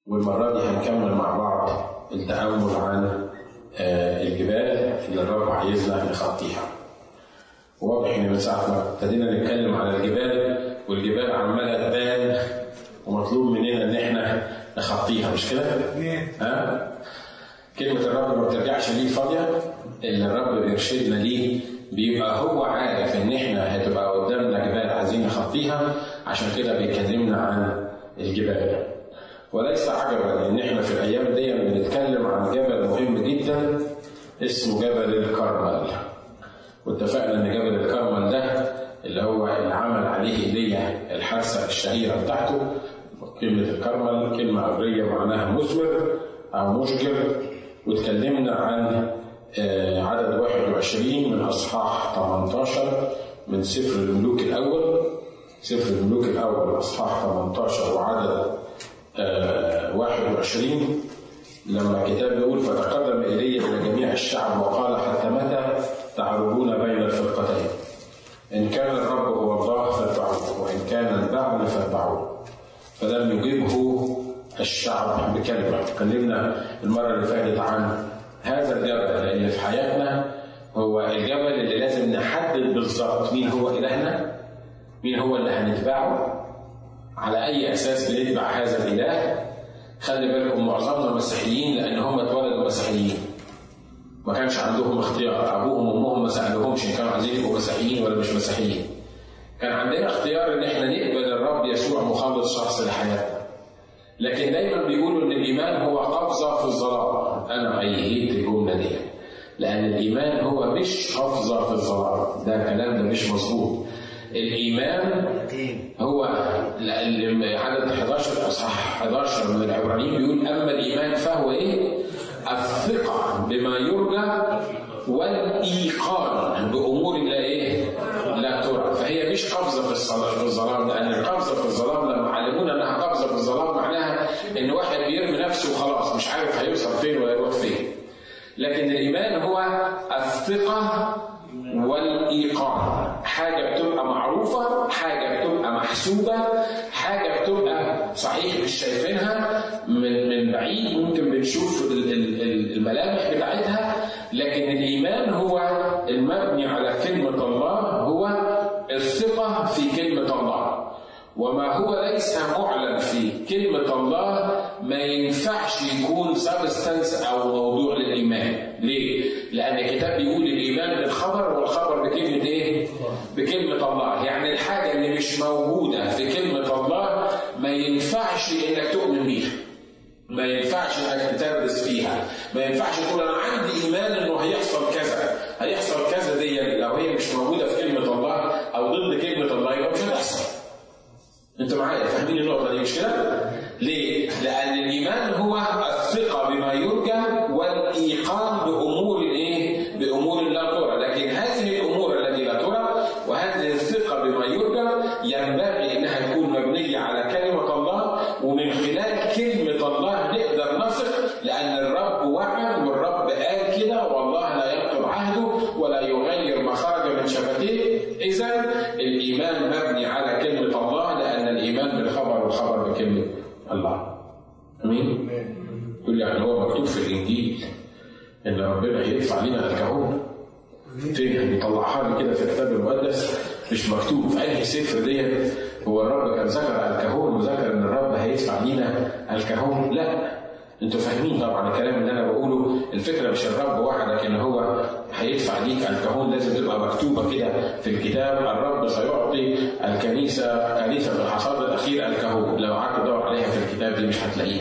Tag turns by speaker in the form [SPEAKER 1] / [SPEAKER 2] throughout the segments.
[SPEAKER 1] والمرة دي هنكمل مع بعض التأمل عن آه، الجبال اللي الرب عايزنا نخطيها. واضح ان من ساعة ما ابتدينا نتكلم على الجبال والجبال عمالة تبان ومطلوب مننا ان احنا نخطيها مش كده؟ ها؟ كلمة الرب ما بترجعش ليه فاضية اللي الرب بيرشدنا ليه بيبقى هو عارف ان احنا هتبقى قدامنا جبال عايزين نخطيها عشان كده بيكلمنا عن الجبال وليس عجبا ان احنا في الايام دي بنتكلم عن جبل مهم جدا اسمه جبل الكرمل واتفقنا ان جبل الكرمل ده اللي هو اللي عمل عليه ايليا الحادثه الشهيره بتاعته كلمه الكرمل كلمه عبريه معناها مثمر او مشجر واتكلمنا عن آه، عدد 21 من اصحاح 18 من سفر الملوك الاول سفر الملوك الاول اصحاح 18 وعدد آه، 21 لما الكتاب بيقول فتقدم ايليا الى جميع الشعب وقال حتى متى تعرجون بين الفرقتين ان كان الرب هو الله فاتبعوه وان كان البعل فاتبعوه فلم يجبه الشعب بكلمه تكلمنا المره اللي فاتت عن هذا الجبل اللي في حياتنا هو الجبل اللي لازم نحدد بالظبط مين هو الهنا مين هو اللي هنتبعه على اي اساس بنتبع هذا الاله خلي بالكم معظمنا مسيحيين لان هم اتولدوا مسيحيين ما كانش عندهم اختيار ابوهم وامهم ما سالوهمش ان كانوا عايزين يبقوا مسيحيين ولا مش مسيحيين كان عندنا اختيار ان احنا نقبل الرب يسوع مخلص شخص لحياتنا لكن دايما بيقولوا ان الايمان هو قفزه في الظلام انا ايدت الجمله دي لان الايمان هو مش قفزه في الظلام ده كلام ده مش مظبوط الايمان هو لا- اللي عدد 11 اصحاح 11 من العبرانيين بيقول اما الايمان فهو ايه؟ الثقه بما يرجى والايقان بامور لا ايه؟ لا ترى فهي مش قفزه في الصلاة في الظلام لان القفزه في الظلام لما علمونا انها قفزه في الظلام معناها ان واحد بيرمي نفسه وخلاص مش عارف هيوصل فين ولا يروح فين لكن الايمان هو الثقه والايقان حاجه بتبقى معروفه حاجه بتبقى محسوبه حاجه بتبقى صحيح مش شايفينها من من بعيد ممكن بنشوف ال- ال- ال- الملامح بتاعتها لكن الايمان هو المبني على كلمه الله هو الثقه في كلمه الله وما هو ليس معلن في كلمة الله ما ينفعش يكون سبستانس أو موضوع للإيمان ليه؟ لأن الكتاب بيقول الإيمان بالخبر والخبر بكلمة إيه؟ بكلمة الله يعني الحاجة اللي مش موجودة في كلمة الله ما ينفعش إنك تؤمن بيها ما ينفعش انك تدرس فيها ما ينفعش تقول انا عندي ايمان انه هيحصل كذا هيحصل كذا دي لو هي مش موجوده في كلمه الله او ضد كلمه الله يبقى مش هتحصل انتوا معايا فاهمين النقطه دي مش كده؟ ليه؟ لان الايمان هو الثقه بما يرجى والايقان بامور الايه؟ بامور لا ترى، لكن هذه الامور التي لا ترى وهذه الثقه بما يرجى ينبغي انها تكون مبنيه على كلمه الله ومن خلال كلمه الله نقدر نثق لان الرب وعد والرب قال كده والله لا ينقض عهده ولا يغير ما خرج من شفتيه، اذا الايمان مبني على كلمه الله لان الايمان بالخبر والخبر بكلمه الله. امين؟ يقول يعني هو مكتوب في الانجيل ان ربنا هيدفع لنا الكهون فين بيطلعها لي كده في الكتاب المقدس مش مكتوب في انهي سفر ديت هو الرب كان ذكر الكهون وذكر ان الرب هيدفع لينا الكهون لا انتوا فاهمين طبعا الكلام اللي انا بقوله الفكره مش الرب وعدك ان هو هيدفع ليك الكهون لازم تبقى مكتوبه كده في الكتاب الرب سيعطي الكنيسه كنيسه الحصاد الاخير الكهون لو قعدت تدور عليها في الكتاب دي مش هتلاقيها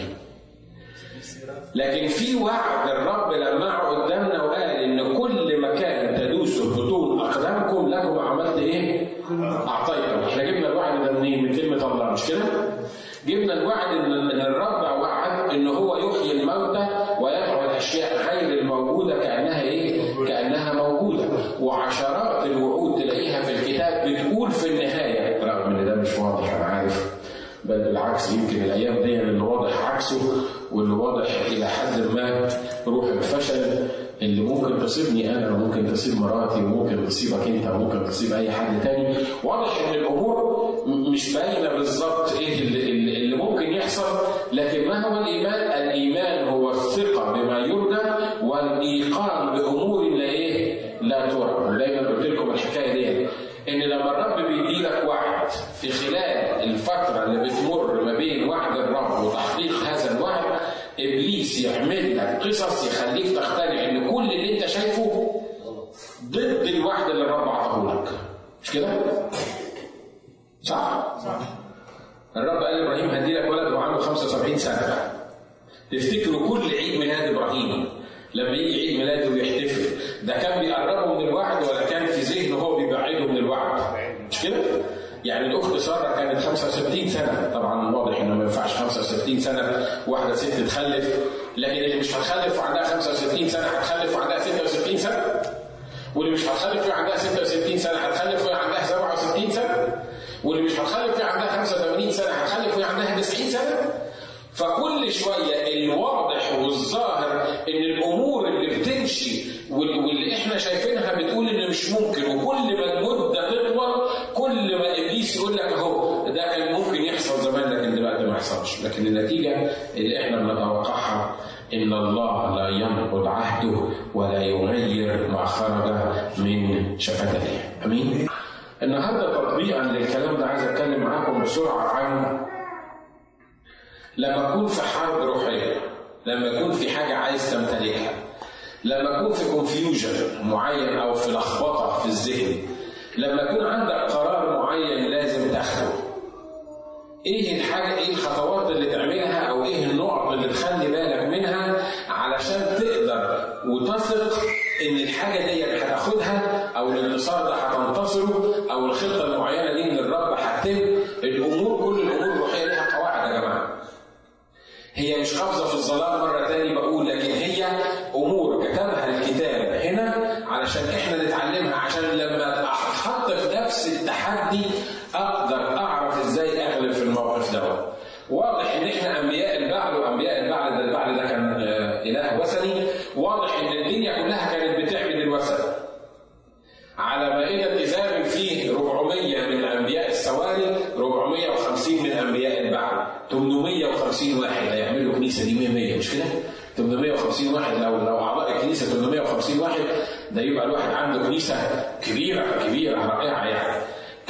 [SPEAKER 1] لكن في وعد الرب لمعه قدامنا وقال ان كل مكان تدوسوا بطون اقدامكم لكم عملت ايه؟ اعطيتم احنا جبنا الوعد ده منين؟ من كلمه الله مش كده؟ جبنا الوعد ان ان الرب وعد ان هو يحيي الموتى ويدعو الاشياء غير الموجوده كانها ايه؟ كانها موجوده وعشرات الوعود تلاقيها في الكتاب بتقول في النهايه رغم ان ده مش واضح انا عارف بل بالعكس يمكن الايام دي اللي واضح عكسه واللي واضح الى حد ما روح الفشل اللي ممكن تصيبني انا وممكن تصيب مراتي وممكن تصيبك انت وممكن تصيب اي حد تاني واضح ان الامور م- مش باينه بالظبط ايه اللي, اللي اللي ممكن يحصل لكن ما هو الايمان لما الرب بيدي لك وعد في خلال الفتره اللي بتمر ما بين وعد الرب وتحقيق هذا الوعد ابليس يعمل لك قصص يخليك تقتنع ان كل اللي انت شايفه ضد الوعد اللي الرب عطاه لك مش كده؟ صح؟ صح الرب قال لابراهيم هدي لك ولد وعنده 75 سنه تفتكروا كل عيد ميلاد ابراهيم لما يجي عيد ميلاده ويحتفل ده كان بيقربه من الوعد ولا كان في ذهنه هو بيبعده من الوعد مش كده؟ يعني الاخت ساره كانت 65 سنه طبعا واضح انه ما ينفعش 65 سنه واحده ست تخلف لكن اللي مش هتخلف وعندها 65 سنه هتخلف وعندها 66 سنه واللي مش هتخلف وعندها 66 سنه هتخلف وهي عندها 67 سنه واللي مش هتخلف وهي عندها 85 سنه هتخلف وهي عندها 90 سنه فكل شويه الواضح والظاهر ان الامور اللي بتمشي واللي احنا شايفينها بتقول ان مش ممكن وكل ما المده تطول كل ما ابليس يقول لك اهو ده كان ممكن يحصل زمان لكن دلوقتي ما يحصلش لكن النتيجه اللي احنا بنتوقعها ان الله لا ينقض عهده ولا يغير ما خرج من شفتيه امين النهارده تطبيقا للكلام ده عايز اتكلم معاكم بسرعه عن لما اكون في حرب روحيه لما يكون في حاجه عايز تمتلكها لما اكون في كونفيوجن معين او في لخبطه في الذهن لما يكون عندك قرار معين لازم تاخده ايه الحاجه ايه الخطوات اللي تعملها او ايه النقط اللي تخلي بالك منها علشان تقدر وتثق ان الحاجه دي هتاخدها او الانتصار ده هتنتصره او الخطه المعينه دي من الرب هتتم الامور كل الامور الروحيه ليها قواعد يا جماعه هي مش قفزه في الظلام مره تاني بقول لكن هي امور كتبها الكتاب هنا علشان احنا نتعلمها عشان لما اتحط في نفس التحدي اقدر اعرف ازاي اغلب في الموقف دوت. واضح ان احنا انبياء البعل وانبياء البعل ده البعل ده كان اله وثني واضح ان الدنيا كلها كانت بتعبد الوثن. على مائدة إذاب فيه 400 من أنبياء السواري 450 من أنبياء البعل 850 واحد هيعملوا كنيسة دي 100 100 مش كده؟ 850 واحد لو لو أعضاء الكنيسة 850 واحد ده يبقى الواحد عنده كنيسة كبيرة كبيرة رائعة يعني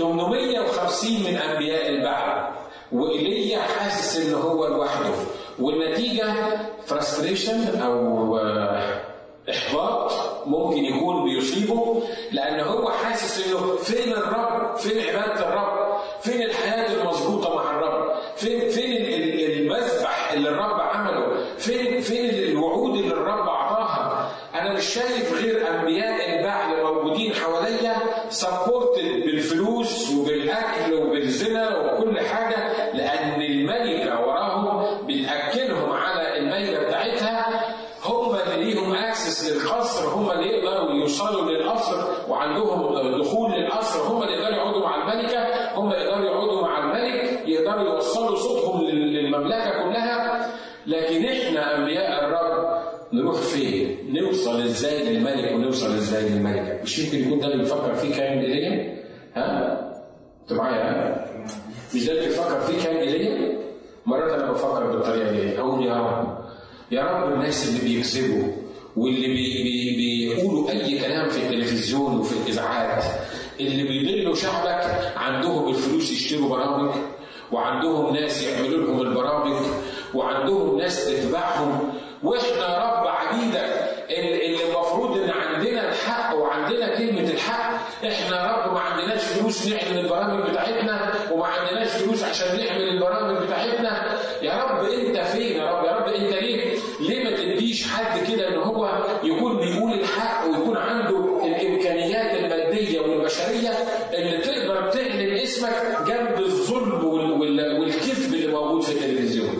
[SPEAKER 1] 850 من أنبياء البعل وإيليا حاسس إن هو لوحده والنتيجة فرستريشن أو احباط ممكن يكون بيصيبه لان هو حاسس انه فين الرب؟ فين عباده الرب؟ فين الحياه المظبوطه مع الرب؟ فين فين المذبح اللي الرب عمله؟ فين فين الوعود اللي الرب اعطاها؟ انا مش شايف غير انبياء البعل موجودين حواليا سبورتد بالفلوس وبالاكل وبالزنا وكل حاجه لان الملكه وراهم بتاكلهم على الميله بتاعتها هم اللي ليهم اكسس للقصر هم اللي يقدروا يوصلوا للقصر وعندهم دخول للقصر هم اللي يقدروا يقعدوا مع الملكه هم يقدروا يقعدوا مع الملك يقدروا يوصلوا صوتهم للمملكه كلها لكن احنا انبياء الرب نروح فين؟ نوصل ازاي للملك ونوصل ازاي للملكه؟ مش يمكن يكون ده اللي بيفكر فيه كائن ايليا؟ ها؟ انتوا معايا ها؟ مش ده اللي بيفكر فيه كائن ايليا؟ مرات انا بفكر بالطريقه دي اقول يا رب يا رب الناس اللي بيكذبوا واللي بي بي بيقولوا اي كلام في التلفزيون وفي الاذاعات اللي بيضلوا شعبك عندهم الفلوس يشتروا برامج وعندهم ناس يعملوا لهم البرامج وعندهم ناس تتبعهم واحنا يا رب عبيدك اللي المفروض ان عندنا الحق وعندنا كلمه الحق احنا يا رب ما عندناش فلوس نعمل البرامج بتاعتنا وما عندناش فلوس عشان نعمل البرامج بتاعتنا يا رب انت فين يا رب يا رب انت ليه ليه ما تديش حد كده ان هو يكون بيقول الحق ويكون عنده الامكانيات الماديه والبشريه اللي تقدر تعلن اسمك جنب الظلم والكذب اللي موجود في التلفزيون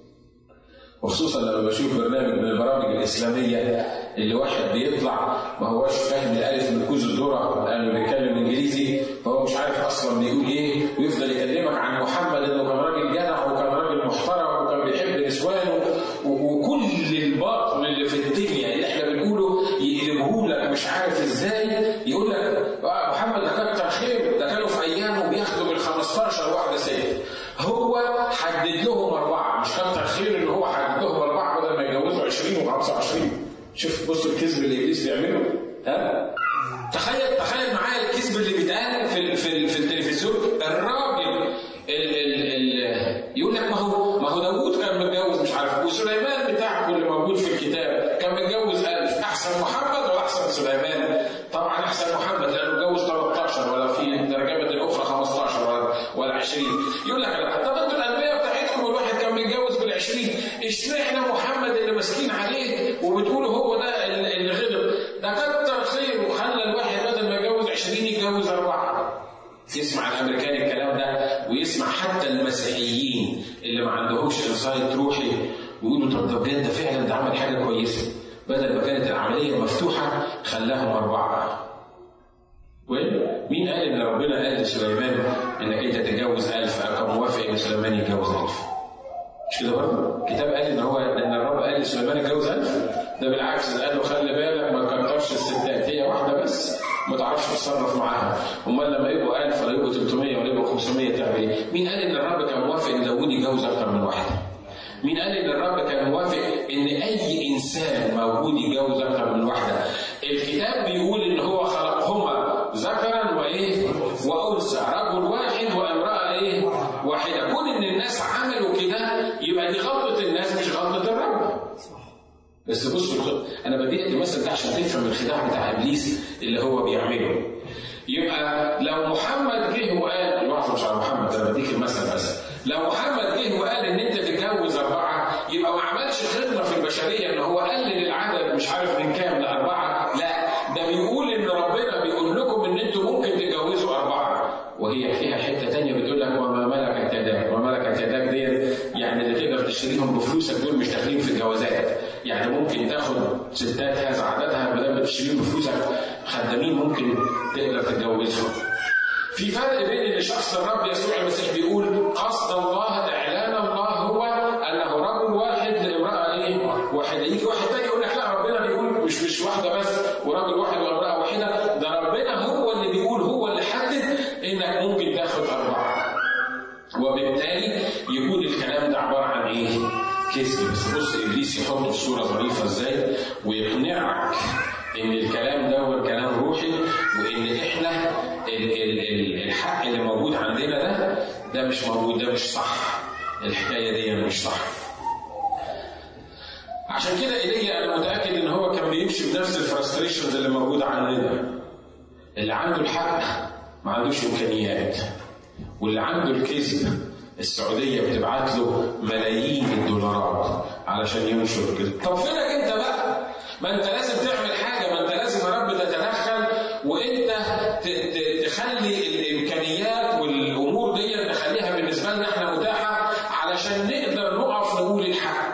[SPEAKER 1] وخصوصا لما بشوف برنامج من البرامج الاسلاميه اللي واحد بيطلع ما هوش فاهم الالف من كوز الذره لانه بيتكلم انجليزي فهو مش عارف اصلا بيقول ايه ويفضل يكلمك عن محمد انه كان راجل جدع وكان راجل محترم وكان بيحب نسوانه وكل الباطل اللي في الدنيا اللي احنا بنقوله يقلبه لك مش عارف ازاي يقول لك محمد ده كتر خير ده كانوا في ايامه بياخدوا بال 15 واحده ست هو حدد لهم اربعه مش كتر خير ان هو حدد لهم اربعه بدل ما يتجوزوا 20 و25 شوف بصوا الكذب اللي ابليس بيعمله ها تخيل تخيل معايا الكذب اللي بيتقال في في في التلفزيون الراجل ال ال ال يقول لك ما هو ما هو داوود كان متجوز مش عارف وسليمان بتاعكم اللي موجود في الكتاب كان متجوز ألف أحسن محمد ولا أحسن سليمان؟ طبعا أحسن محمد لأنه اتجوز 13 ولا في الترجمة الأخرى 15 ولا ولا 20 يقول لك لا طب انتوا الأنبياء بتاعتكم والواحد كان متجوز بال 20 اشمعنى محمد اللي ماسكين عليه وبتقولوا هو ده اللي غلط ده كتر خير وخلى الواحد بدل ما يتجوز 20 يتجوز أربعة يسمع الامريكان الكلام ده ويسمع حتى المسيحيين اللي ما عندهمش انسايت روحي ويقولوا طب ده بجد فعلا ده عمل حاجه كويسه بدل ما كانت العمليه مفتوحه خلاهم اربعه. مين قال ان ربنا قال لسليمان انك انت تتجوز ألف او كان موافق ان سليمان يتجوز ألف؟ مش كده برضه؟ الكتاب قال ان هو ان الرب قال لسليمان اتجوز ألف؟ ده بالعكس ده قال له خلي بالك ما تكترش الستات هي واحده بس ما تعرفش تتصرف معاها امال لما يبقوا 1000 ولا يبقوا 300 ولا يبقوا 500 تعمل ايه؟ مين قال ان الرب كان موافق ان داوود يتجوز اكتر من واحده؟ مين قال ان الرب كان موافق ان اي انسان موجود يتجوز اكتر من واحده؟ الكتاب بيقول ان هو خلقهما ذكرا وايه؟ وانثى رجل واحد وامراه ايه؟ واحده كون ان الناس عملوا كده يبقى دي غلطه الناس مش غلطه الرب بس بصوا انا بديت المثل ده عشان تفهم الخداع بتاع ابليس اللي هو بيعمله يبقى لو محمد جه وقال الوعظ مش على محمد انا بديك المثل بس لو محمد جه وقال ان انت تتجوز اربعه يبقى ما عملش خدمه في البشريه ان هو قلل العدد مش عارف من كام لاربعه لا ده بيقول ان ربنا بيقول لكم ان انتوا ممكن تتجوزوا اربعه وهي فيها حته ثانيه بتقول لك وما ملكت يداك وما ملكت يداك دي يعني اللي تقدر تشتريهم بفلوسك دول مش داخلين في الجوازات يعني ممكن تاخد ستات هذا عددها بدل ما تشتريهم بفلوسك خدامين ممكن تقدر تتجوزهم. في فرق بين ان شخص الرب يسوع المسيح بيقول قصد الله اعلان الله هو انه رجل واحد لامراه ايه؟ واحده يجي واحد تاني يقول لك لا ربنا بيقول مش مش واحده بس وراجل واحد وامراه واحده ده ربنا هو اللي بيقول هو اللي حدد انك ممكن تاخد اربعه. وبالتالي يكون الكلام ده عباره عن ايه؟ كذب بس بص ابليس يحطه في صوره ظريفه ازاي ويقنعك ان الكلام ده هو كلام روحي وان احنا ال ال ال الحق اللي موجود عندنا ده ده مش موجود ده مش صح الحكايه دي مش صح عشان كده ايليا انا متاكد ان هو كان بيمشي بنفس الفرستريشنز اللي موجوده عندنا اللي عنده الحق ما عندوش امكانيات واللي عنده الكذب السعودية بتبعت له ملايين الدولارات علشان ينشر كده طب فينك انت بقى ما انت لازم تعمل حاجة ما انت لازم يا رب تتدخل وانت تخلي الامكانيات والامور دي نخليها بالنسبة لنا احنا متاحة علشان نقدر نقف نقول الحق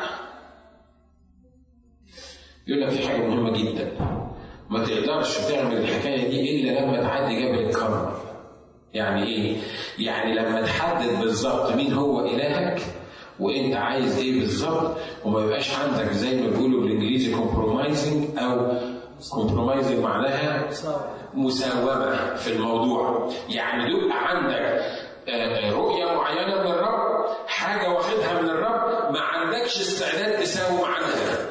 [SPEAKER 1] يقول لك في حاجة مهمة جدا ما تقدرش تعمل الحكاية دي إلا لما تعدي جبل الكرم يعني ايه؟ يعني لما تحدد بالظبط مين هو الهك وانت عايز ايه بالظبط وما يبقاش عندك زي ما بيقولوا بالانجليزي كومبرومايزنج او كومبرومايزنج معناها مساومه في الموضوع يعني يبقى عندك رؤيه معينه من الرب حاجه واخدها من الرب ما عندكش استعداد تساوم عنها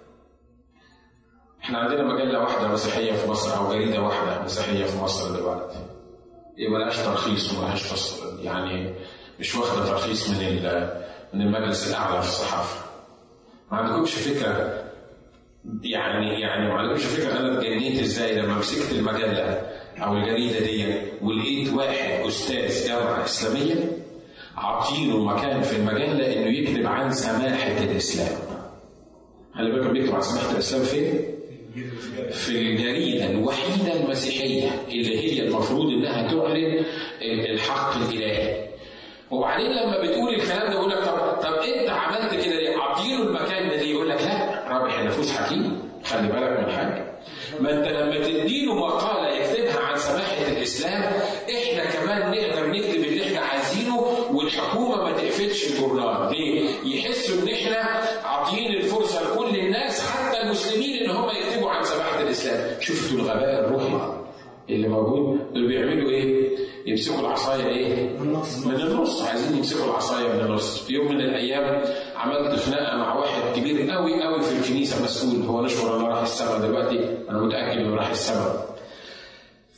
[SPEAKER 1] احنا عندنا مجله واحده مسيحيه في مصر او جريده واحده مسيحيه في مصر دلوقتي ايه ملهاش ترخيص وملهاش تصل يعني مش واخده ترخيص من من المجلس الاعلى في الصحافه. ما عندكمش فكره يعني يعني ما عندكمش فكره انا اتجنيت ازاي لما مسكت المجله او الجريده دي ولقيت واحد استاذ جامعه اسلاميه عاطينه مكان في المجله انه يكتب عن سماحه الاسلام. خلي بالك بيكتب عن سماحه الاسلام فين؟ في الجريدة الوحيدة المسيحية اللي هي المفروض إنها تعلن الحق الإلهي. وبعدين لما بتقول الكلام ده يقول لك طب طب أنت عملت كده ليه؟ أعطيله المكان ده ليه؟ يقول لك لا رابح النفوس حكيم خلي بالك من حاجة. ما أنت لما تديله مقالة يكتبها عن سماحة الإسلام إحنا كمان نقدر نكتب اللي إحنا عايزينه والحكومة ما تقفلش الجورنال، ليه؟ يحسوا إن إحنا عاطيين الفرصة لكل الناس حتى المسلمين إن هم يكتبوا عن سماحة الإسلام، شفتوا الغباء الروحي اللي موجود دول بيعملوا ايه؟ يمسكوا العصايه ايه؟ من النص عايزين يمسكوا العصايه من النص في يوم من الايام عملت خناقه مع واحد كبير قوي قوي في الكنيسه مسؤول هو نشكر الله راح السماء دلوقتي انا متاكد انه راح السماء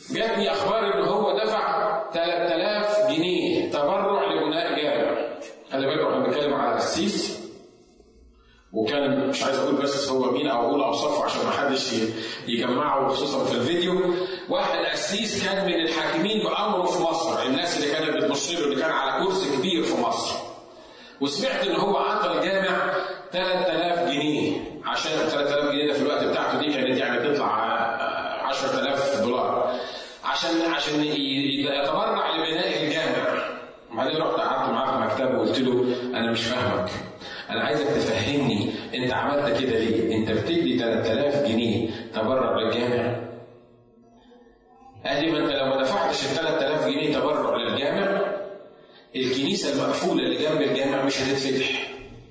[SPEAKER 1] جاتني اخبار ان هو دفع 3000 جنيه تبرع لبناء جامع خلي بالكم احنا بنتكلم على قسيس وكان مش عايز اقول بس هو مين او اقول اوصافه عشان ما حدش يجمعه خصوصا في الفيديو واحد قسيس كان من الحاكمين بامره في مصر الناس اللي كانت بتبص له اللي كان على كرسي كبير في مصر وسمعت ان هو عطى الجامع 3000 جنيه عشان 3000 جنيه ده في الوقت بتاعته دي كانت يعني تطلع 10000 دولار عشان عشان يتبرع لبناء الجامع وبعدين رحت قعدت معاه في مكتبه وقلت له انا مش فاهمك انا عايزك تفهمني انت عملت كده ليه؟ انت بتدي 3000 جنيه تبرع للجامع قال لي ما انت لو ما دفعتش ال 3000 جنيه تبرع للجامع الكنيسه المقفوله اللي جنب الجامع مش هتتفتح.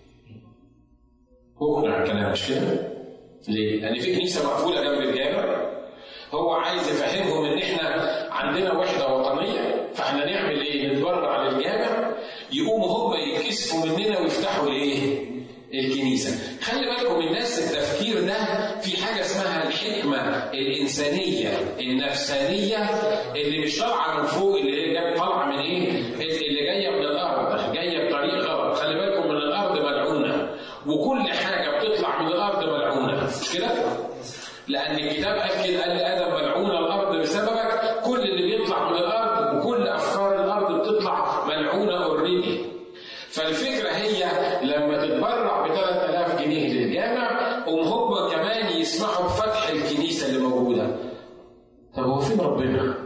[SPEAKER 1] مقنع الكلام مش كده؟ ليه؟ لان في كنيسه مقفوله جنب الجامع هو عايز يفهمهم ان احنا عندنا وحده وطنيه فاحنا نعمل ايه؟ نتبرع للجامع يقوموا هم يتكسفوا مننا ويفتحوا الايه؟ الكنيسه. خلي بالكم الناس التفكير ده في حاجه اسمها الحكمه الانسانيه النفسانيه اللي مش طالعه من فوق اللي هي جايه طالعه من ايه؟ اللي جايه من الارض، جايه بطريق غلط، خلي بالكم من الارض ملعونه وكل حاجه بتطلع من الارض ملعونه، مش كده؟ لأن الكتاب قال كده قال لآدم ملعونة الأرض بسببك كل اللي بيطلع من الأرض وكل أفكار الأرض بتطلع ملعونة أوريدي. فالفكرة هي لما تتبرع ب 3000 جنيه للجامع قوم هم كمان يسمحوا بفتح الكنيسة اللي موجودة. طب هو فين ربنا؟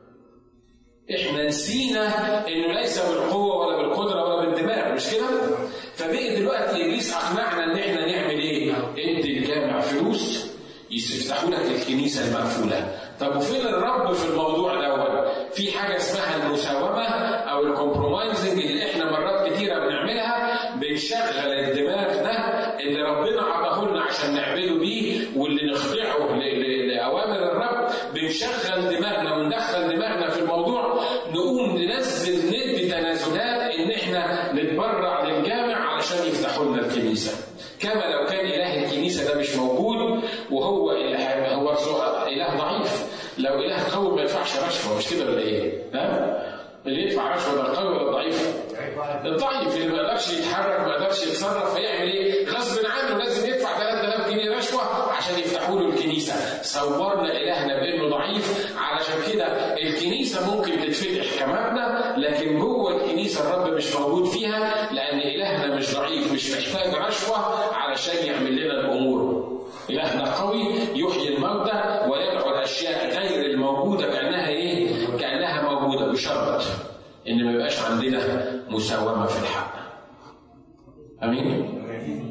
[SPEAKER 1] احنا نسينا انه ليس بالقوه ولا بالقدره ولا بالدماغ مش كده؟ فبقي دلوقتي ابليس اقنعنا ان احنا نعمل ايه؟ ادي الجامع فلوس يفتحوا لك الكنيسه المقفوله طب وفين الرب في الموضوع دوت في حاجه اسمها المساومه او الكومبرومايزنج اللي احنا مرات كتيره بنعملها بنشغل الدماغ ده اللي ربنا عطاه لنا عشان نعمله بيه واللي نخضعه لاوامر الرب بنشغل دماغنا وندخل دماغنا في الموضوع نقوم ننزل ندي تنازلات ان احنا نتبرع للجامع علشان يفتحوا لنا الكنيسه كما لو كان اله الكنيسه ده مش موجود وهو هو اله ضعيف لو اله قوي ما يدفعش رشوه مش كده ولا ايه؟ ها؟ اللي يدفع رشوه ده القوي ولا الضعيف؟ الضعيف اللي ما يقدرش يتحرك ما يقدرش يتصرف فيعمل ايه؟ غصب عنه لازم يدفع 3000 جنيه رشوه عشان يفتحوا له الكنيسه، صورنا الهنا بانه ضعيف علشان كده الكنيسه ممكن تتفتح كمبنى لكن جوه الكنيسه الرب مش موجود فيها لان الهنا مش ضعيف مش محتاج رشوه علشان يعمل لنا الامور. إلهنا قوي يحيي الموتى ويدعو الأشياء غير الموجودة كأنها إيه؟ كأنها موجودة بشرط إن ما يبقاش عندنا مساومة في الحق. أمين؟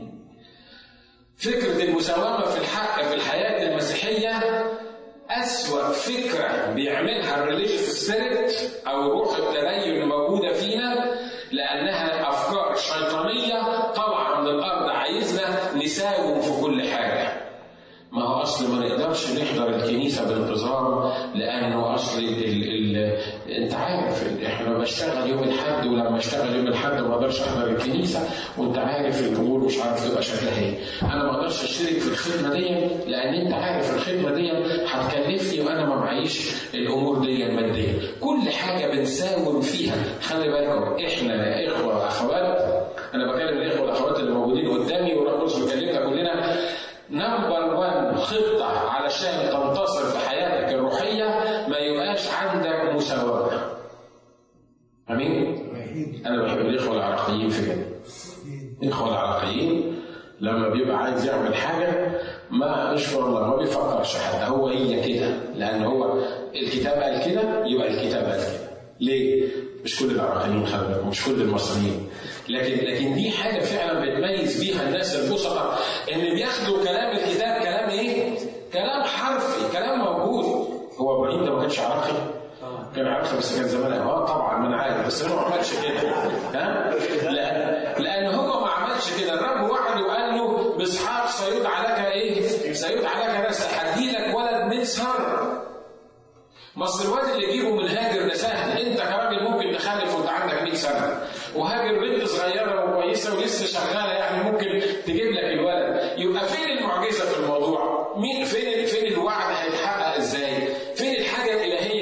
[SPEAKER 1] فكرة المساومة في الحق في الحياة المسيحية أسوأ فكرة بيعملها الريليجيوس سبيريت أو روح التدين الموجودة فينا لأنها أفكار شيطانية طالعة من الأرض عايزنا نساوم في كل حاجة. ما هو اصل ما نقدرش نحضر الكنيسه بانتظام لانه اصل ال ال ال انت عارف احنا بشتغل يوم الاحد ولما اشتغل يوم الاحد ما اقدرش احضر الكنيسه وانت عارف الامور مش عارف تبقى شكلها ايه. انا ما اقدرش اشترك في الخدمه دي لان انت عارف الخدمه دي هتكلفني وانا ما معيش الامور دي ماديا. كل حاجه بنساوم فيها خلي بالكم احنا يا اخوه واخوات انا بكلم الاخوه والاخوات اللي موجودين قدامي والروح القدس بيكلمنا كلنا نمبر 1 خطة علشان تنتصر في حياتك الروحية ما يبقاش عندك مساواة. أمين؟ أنا بحب الإخوة العراقيين في كده. الإخوة العراقيين لما بيبقى عايز يعمل حاجة ما اشكر الله ما بيفكرش حتى هو هي كده لأن هو الكتاب قال كده يبقى الكتاب قال كده. ليه؟ مش كل العراقيين خلي بالكم مش كل المصريين لكن لكن دي حاجه فعلا بتميز بيها الناس البسطاء ان بياخدوا كلام الكتاب كلام ايه؟ كلام حرفي كلام موجود هو ابراهيم ده ما كانش عراقي كان عراقي بس كان زمان اه طبعا ما انا عارف بس هو ما عملش كده ها؟ لان لان هو ما عملش كده الرب وعد وقال له باسحاق سيدعى لك ايه؟ سيدعى لك نسل هدي لك ولد من سر ما اصل الواد اللي يجيبه من هاجر ده سهل انت كراجل ممكن تخلف وانت عندك 100 سنه وهاجر بنت صغيره وكويسه ولسه شغاله يعني ممكن تجيب لك الولد يبقى فين المعجزه في الموضوع؟ مين فين فين الوعد هيتحقق ازاي؟ فين الحاجه الالهيه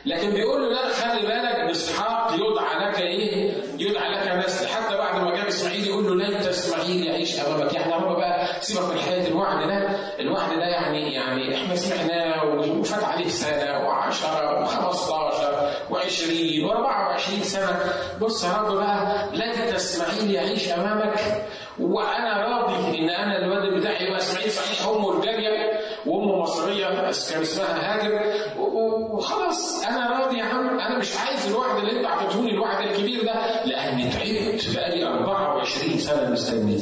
[SPEAKER 1] لكن بيقول له لا خلي بالك باسحاق يدعى لك ايه؟ يدعى لك نسل حتى بعد ما جاب اسماعيل يقول له ليت اسماعيل يعيش امامك يعني يا رب بقى سيبك من حكايه الوعد ده الوعد ده يعني يعني احنا سمعناه وفات عليه سنه و10 و15 و20 و24 سنه بص يا رب بقى ليت اسماعيل يعيش امامك وانا راضي ان انا الواد بتاعي يبقى اسماعيل صحيح امه الجاريه وامه مصريه كان اسمها هاجر وخلاص انا راضي يا عم انا مش عايز الوعد اللي انت اعطيتهولي الوعد الكبير ده لاني تعبت بقالي 24 سنه مستنيه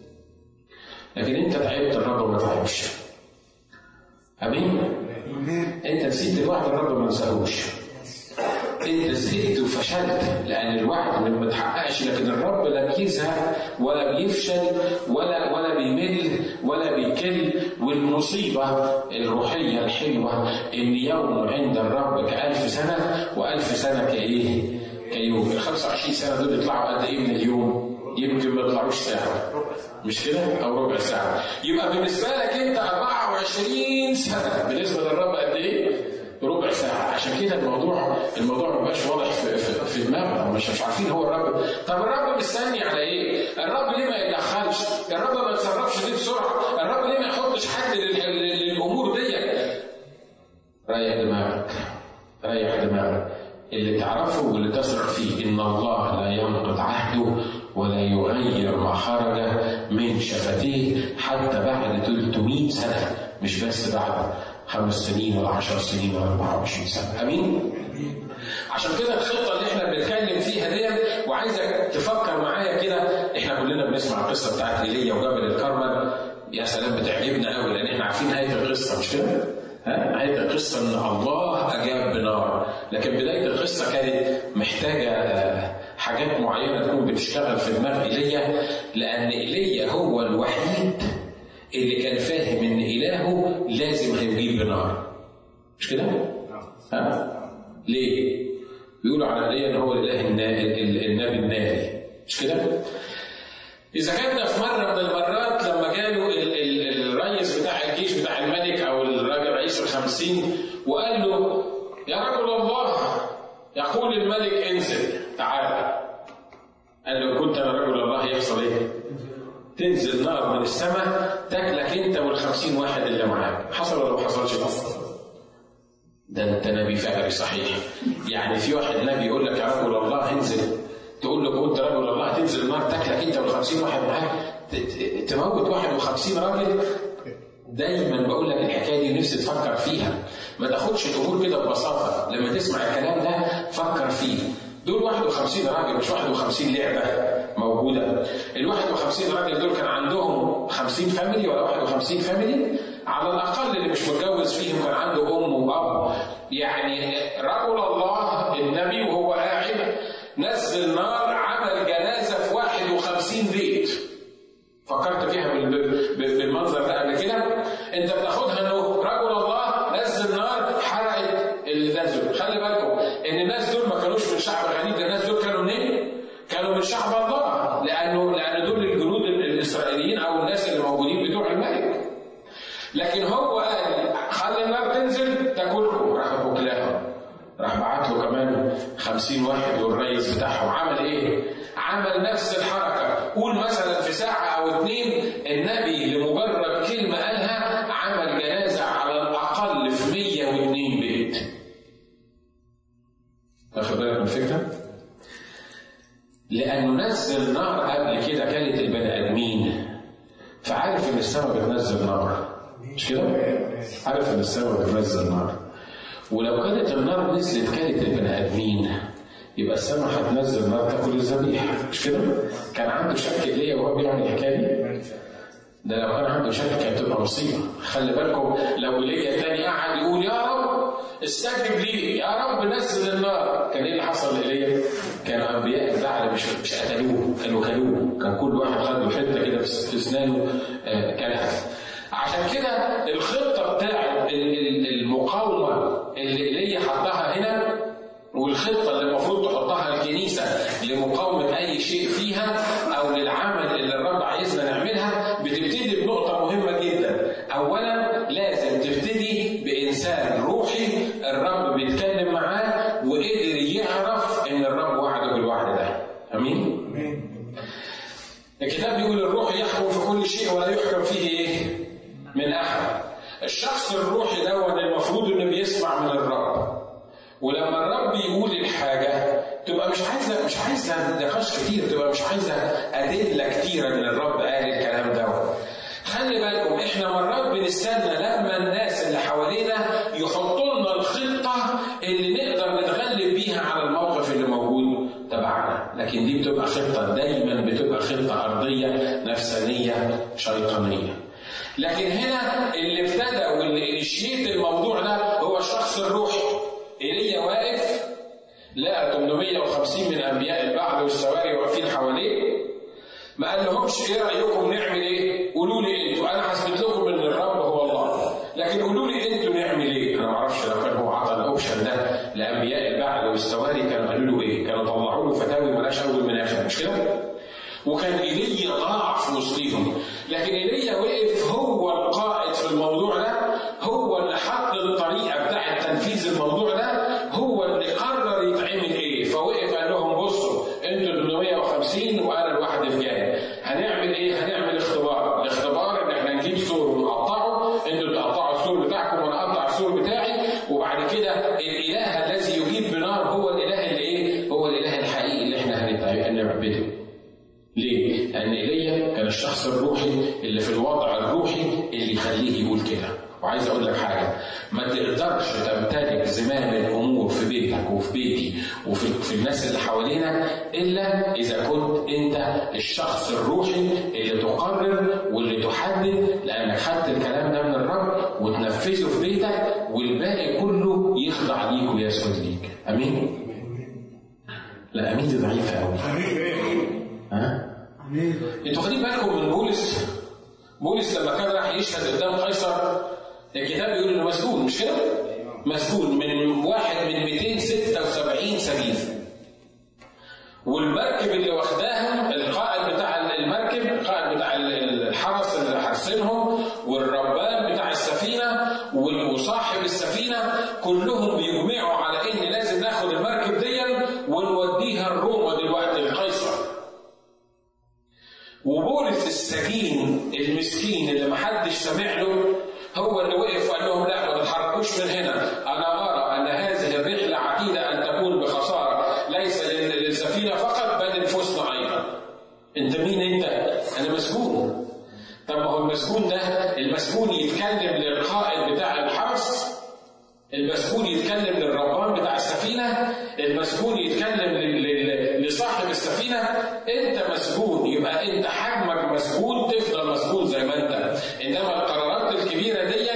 [SPEAKER 1] لكن انت تعبت الرب ما تعبش امين انت نسيت الوعد الرب ما نساهوش انت زهقت وفشلت لان الوعد ما بيتحققش لكن الرب لا بيزهق ولا بيفشل ولا ولا بيمل ولا بيكل والمصيبه الروحيه الحلوه ان يوم عند الرب كألف سنه وألف سنه كايه؟ كيوم ال 25 سنه دول يطلعوا قد ايه من اليوم؟ يمكن ما يطلعوش ساعه مش كده؟ او ربع ساعه يبقى بالنسبه لك انت 24 سنه بالنسبه للرب قد ايه؟ ربع ساعة عشان كده الموضوع الموضوع ما بقاش واضح في, في, في دماغنا مش مش عارفين هو الرب طب الرب مستني على ايه؟ الرب ليه ما يتدخلش؟ الرب ما يتصرفش ليه بسرعة؟ الرب ليه ما يحطش حد للأمور دي؟ ريح دماغك ريح دماغك اللي تعرفه واللي تثق فيه إن الله لا ينقض عهده ولا يغير ما خرج من شفتيه حتى بعد 300 سنة مش بس بعد خمس سنين ولا عشر سنين ولا 24 سنة أمين؟ عشان كده الخطة اللي احنا بنتكلم فيها دي وعايزك تفكر معايا كده احنا كلنا بنسمع القصة بتاعت ايليا وجبل الكرمل يا سلام بتعجبنا قوي لان احنا عارفين نهاية القصة مش كده؟ ها؟ نهاية القصة ان الله اجاب بنار لكن بداية القصة كانت محتاجة حاجات معينة تكون بتشتغل في دماغ ايليا لان ايليا هو الوحيد اللي كان فاهم ان الهه لازم هيجيب بنار مش كده؟ ها؟ ليه؟ بيقولوا على ايليا ان هو الاله النبي الناري مش كده؟ اذا كان ده في مره من المرات لما جاله الرئيس بتاع الجيش بتاع الملك او الراجل رئيس الخمسين وقال له يا رجل الله يقول الملك انزل تعال قال له كنت انا رجل الله يحصل ايه؟ تنزل نار من السماء تاكلك انت والخمسين واحد اللي معاك حصل ولا ما حصلش ده انت نبي فعلي صحيح يعني في واحد نبي يقول لك يا رجل الله انزل تقول له كنت رجل الله تنزل النار تاكلك انت والخمسين واحد معاك تموت واحد وخمسين راجل دايما بقول لك الحكايه دي نفسي تفكر فيها ما تاخدش الامور كده ببساطه لما تسمع الكلام ده فكر فيه دول 51 راجل مش 51 لعبه موجوده ال 51 راجل دول كان عندهم 50 فاميلي ولا 51 فاميلي على الاقل اللي مش متجوز فيهم كان عنده ام واب يعني رجل الله النبي وهو قاعد نزل نار عمل جنازه في 51 بيت فكرت فيها بالمنظر ده قبل كده انت بتاخدها انه رجل الله نزل نار حرقت اللي نزل خلي بالكم ان الناس دول ما كانوش من شعب غريب الناس دول كانوا منين؟ كانوا من شعب الله لانه لان دول الجنود الاسرائيليين او الناس اللي موجودين بتوع الملك لكن هو قال خلي النار تنزل تاكلكم راح اكلها راح بعت له كمان خمسين واحد والرئيس بتاعهم عمل ايه؟ عمل نفس الحركة قول مثلا في ساعة أو اتنين النبي لمجرد كلمة قالها عمل جنازة على الأقل في 102 بيت واخد بالك من الفكرة؟ لأنه نزل نار قبل كده كانت البني آدمين فعارف إن السماء بتنزل نار مش كده؟ عارف إن السماء بتنزل نار ولو كانت النار نزلت كانت البني آدمين يبقى السماء هتنزل نار تاكل الذبيحه مش كده؟ كان عنده شك ليه وهو بيعمل الحكايه دي؟ ده لو كان عنده شك كانت تبقى مصيبه خلي بالكم لو ليا تاني قعد يقول يا رب استجب لي يا رب نزل النار كان ايه اللي حصل لإيليا؟ كانوا انبياء الزعل مش مش قتلوه كانوا كلوه كان كل واحد خد له حته كده في اسنانه آه كلها عشان كده الخطه بتاعت المقاومه اللي ايليا حطها هنا والخطه اللي المفروض تحطها الكنيسه لمقاومه اي شيء فيها او للعمل اللي الرب عايزنا نعملها بتبتدي بنقطه مهمه جدا. اولا لازم تبتدي بانسان روحي الرب بيتكلم معاه الكتاب بيقول الروح يحكم في كل شيء ولا يحكم فيه ايه؟ من احد. الشخص الروحي ده المفروض انه بيسمع من الرب. ولما الرب يقول الحاجه تبقى مش عايزه مش عايزه نقاش كتير تبقى مش عايزه ادله كتيره ان الرب قال الكلام ده. خلي بالكم احنا مرات بنستنى لما الناس اللي حوالينا يحطوا لنا الخطه اللي نقدر نتغلب بيها على الموقف اللي موجود تبعنا، لكن دي بتبقى خطه دايما بتبقى خطه ارضيه نفسانيه شيطانيه. لكن هنا اللي ابتدى واللي انشيت الموضوع ده هو الشخص الروحي. ايليا واقف لقى 850 من انبياء البعل والسواري واقفين حواليه ما قال لهمش ايه رايكم نعمل ايه؟ قولوا لي انتوا انا هثبت لكم ان الرب هو الله لكن قولوا لي انتوا نعمل ايه؟ انا ما اعرفش لو كان هو عطى الاوبشن ده لانبياء البعل والسواري كانوا قالوا له ايه؟ كانوا طلعوا له فتاوي مالهاش اول من اخر مش كده؟ وكان ايليا ضاع في وسطهم لكن ايليا وقف هو القائد في الموضوع ده هو اللي حط الطريقه بتاعه تنفيذ الموضوع ده هو اللي قرر يتعمل ايه فوقف قال لهم بصوا انتوا 850 وانا لوحدي في جاي هنعمل ايه؟ هنعمل اختبار الاختبار ان احنا نجيب سور ونقطعه انتوا تقطعوا السور بتاعكم وانا اقطع السور بتاعي وبعد كده الاله الذي يجيب بنار هو الاله اللي ايه؟ هو الاله الحقيقي اللي احنا هنعبده ليه؟ لأن إيليا كان الشخص الروحي اللي في الوضع الروحي اللي يخليه يقول كده. وعايز أقول لك حاجة، ما تقدرش تمتلك زمام الأمور في بيتك وفي بيتي وفي في الناس اللي حوالينا إلا إذا كنت أنت الشخص الروحي اللي تقرر واللي تحدد لأنك خدت الكلام ده من الرب وتنفذه في بيتك والباقي كله يخضع ليك ويسجد ليك. أمين؟ لا أمين دي ضعيفة أوي. ها؟ انتوا واخدين بالكم من بولس بولس لما كان راح يشهد قدام قيصر الكتاب بيقول انه مسجون مش كده؟ مسجون من واحد من 276 سبيل والمركب اللي واخداها القائد بتاع المركب القائد بتاع الحرس اللي حارسينهم والربان بتاع السفينه وصاحب السفينه كلهم بيجمعوا على ان لازم ناخد المركب دي ونوديها الروما دلوقتي لقيصر وبولس السجين المسكين اللي محدش سمع له هو اللي وقف وقال لهم لا ما تتحركوش من هنا انا ارى ان هذه الرحله عتيده ان تكون بخساره ليس للسفينه فقط بل لنفوسنا ايضا انت مين انت؟ انا مسجون طب ما هو المسجون ده المسجون يتكلم للقائد بتاع الحرس المسجون يتكلم للربان بتاع السفينه المسجون يتكلم لصاحب السفينه انت مسجون يبقى انت حجمك مسجون تفضل مسجون زي ما انت انما القرارات الكبيره دي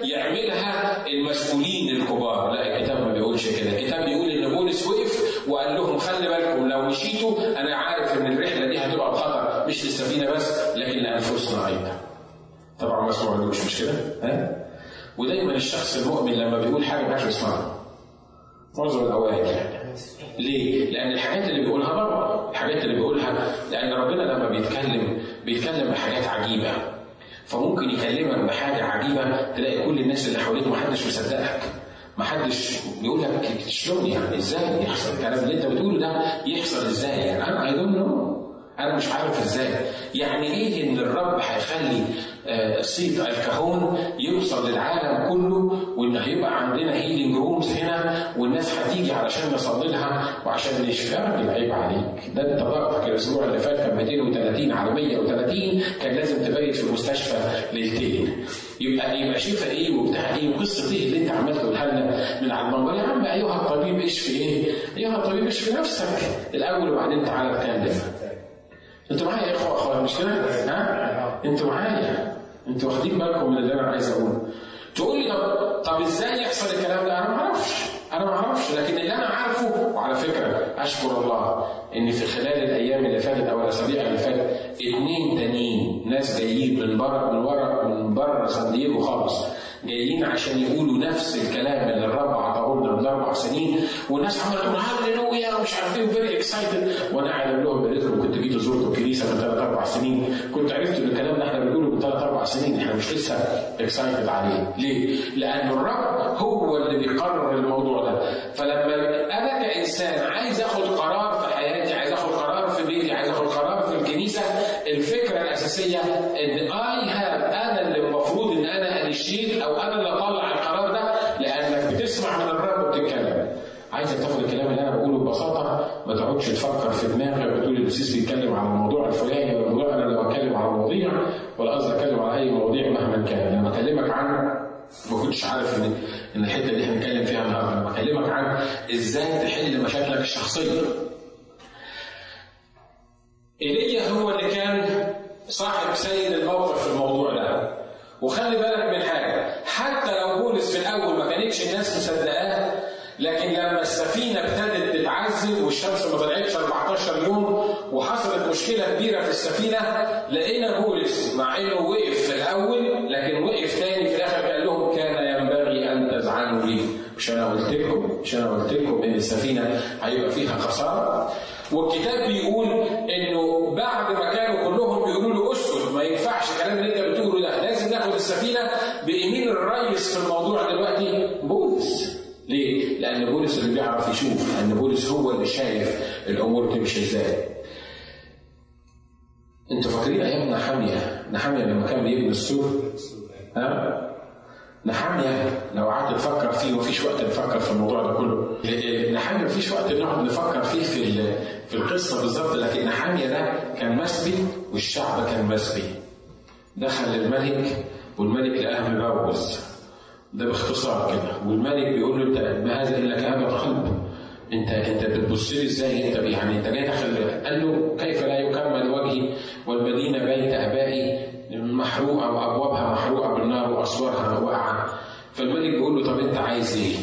[SPEAKER 1] يعملها المسؤولين الكبار لا الكتاب ما بيقولش كده الكتاب بيقول ان بولس وقف وقال لهم خلي بالكم لو مشيتوا انا عارف ان الرحله دي هتبقى بخطر مش للسفينه بس لكن لانفسنا ايضا طبعا ما سمعلوش مش كده ها ودايما الشخص المؤمن لما بيقول حاجه ما بيسمعها معظم الاوقات يعني ليه؟ لأن الحاجات اللي بيقولها بره، الحاجات اللي بيقولها لأن ربنا لما بيتكلم بيتكلم بحاجات عجيبة. فممكن يكلمك بحاجة عجيبة تلاقي كل الناس اللي حواليك محدش مصدقك. محدش بيقول لك شلون يعني ازاي يحصل الكلام اللي انت بتقوله ده يحصل ازاي يعني انا اي دونت نو انا مش عارف ازاي يعني ايه ان الرب هيخلي صيت الكهون يوصل للعالم كله وان هيبقى عندنا هيلينج رومز هنا والناس هتيجي علشان نصلي لها وعشان نشفي راجل عيب عليك ده انت ضغطك الاسبوع اللي فات كان 230 على 130 كان لازم تبيت في المستشفى ليلتين يبقى يبقى شفا ايه وبتاع ايه وقصه ايه اللي انت عمال تقولها لنا من على المنبر يا عم ايها الطبيب اشفي ايه؟ ايها الطبيب اشفي نفسك الاول وبعدين تعالى اتكلم انتوا معايا يا اخوه اخوات مش كده؟ ها؟ انتوا معايا انتوا واخدين بالكم من اللي انا عايز اقوله تقول لي طب طب ازاي يحصل الكلام ده؟ انا ما اعرفش انا ما اعرفش لكن اللي انا عارفه وعلى فكره اشكر الله ان في خلال الايام اللي فاتت او الاسابيع اللي فاتت اثنين تانيين ناس جايين من بره من ورا من بره سان دييغو خالص جايين عشان يقولوا نفس الكلام اللي الرب عطاه لنا من اربع سنين والناس عماله تقول هللويا ومش عارف ايه فيري اكسايتد وانا قاعد اقول لهم قلت لهم كنت جيت زرت الكنيسه من ثلاث اربع سنين كنت عرفت ان الكلام ده احنا بنقوله من ثلاث اربع سنين احنا مش لسه اكسايتد عليه ليه؟ لان الرب هو اللي بيقرر الموضوع ده فلما انا كانسان عايز اخد قرار في حياتي عايز اخد قرار في بيتي عايز اخد قرار في الكنيسه الفكره الفكره الاساسيه ان اي هاف انا اللي المفروض ان انا انشيت او انا اللي اطلع القرار ده لانك بتسمع من الرب وبتتكلم عايزك تاخد الكلام اللي انا بقوله ببساطه ما تقعدش تفكر في دماغك وتقول الاسيس بيتكلم عن الموضوع الفلاني ولا الموضوع انا لما اتكلم عن مواضيع ولا قصدي اتكلم عن اي مواضيع مهما كان لما اكلمك عن ما كنتش عارف ان ان الحته دي هنتكلم فيها النهارده لما اكلمك عن ازاي تحل مشاكلك الشخصيه ايليا هو اللي كان صاحب سيد الموقف في الموضوع ده وخلي بالك من حاجه حتى لو بولس في الاول ما كانتش الناس مصدقاه لكن لما السفينه ابتدت تتعذب والشمس ما طلعتش 14 يوم وحصلت مشكله كبيره في السفينه لقينا بولس مع انه وقف في الاول لكن وقف تاني في الاخر قال لهم كان ينبغي ان تزعلوا لي مش انا قلت لكم مش انا قلت لكم ان السفينه هيبقى فيها خساره والكتاب بيقول انه بعد ما كانوا كلهم بيقولوا له اسكت ما ينفعش الكلام اللي انت بتقوله ده لازم ناخد السفينه بيمين الريس في الموضوع دلوقتي بولس ليه؟ لأن بولس اللي بيعرف يشوف، لأن بولس هو اللي شايف الأمور تمشي إزاي. أنتوا فاكرين أيام نحامية، نحامية لما كان بيبني السور؟ ها؟ نحامية لو قعدت تفكر فيه ومفيش وقت نفكر في الموضوع ده كله. نحامية مفيش وقت نقعد نفكر فيه في في القصة بالظبط لكن نحامية ده كان مسبي والشعب كان مسبي. دخل الملك والملك لقاه مبوز ده باختصار كده والملك بيقول له انت ما هذا الا كهذا قلب انت انت بتبص لي ازاي انت يعني انت جاي داخل قال له كيف لا يكمل وجهي والمدينه بيت ابائي محروقه وابوابها محروقه بالنار واسوارها واقعه فالملك بيقول له طب انت عايز ايه؟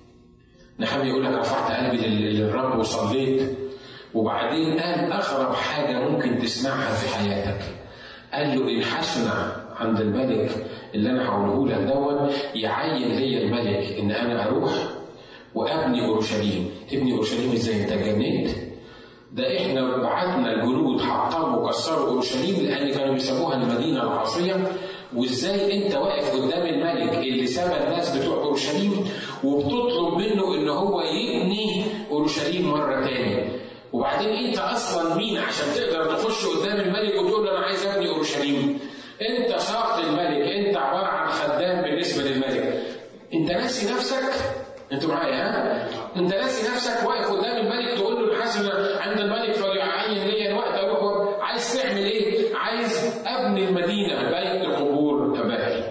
[SPEAKER 1] نحن يقول لك رفعت قلبي للرب وصليت وبعدين قال اغرب حاجه ممكن تسمعها في حياتك قال له ان حسن عند الملك اللي انا هقوله لك دون يعين لي الملك ان انا اروح وابني اورشليم تبني اورشليم ازاي انت جننت ده احنا بعتنا الجنود حطموا وكسروا اورشليم لان كانوا بيسموها المدينه العاصيه وازاي انت واقف قدام الملك اللي ساب الناس بتوع اورشليم وبتطلب منه ان هو يبني اورشليم مره تاني وبعدين انت اصلا مين عشان تقدر تخش قدام الملك وتقول له انا عايز ابني اورشليم انت ساقط الملك انت عباره عن خدام بالنسبه للملك انت ناسي نفسك انتوا معايا ها انت ناسي نفسك واقف قدام الملك تقول له الحسن عند الملك فليعين لي الوقت اروح عايز تعمل ايه عايز ابني المدينه بيت قبور ابائي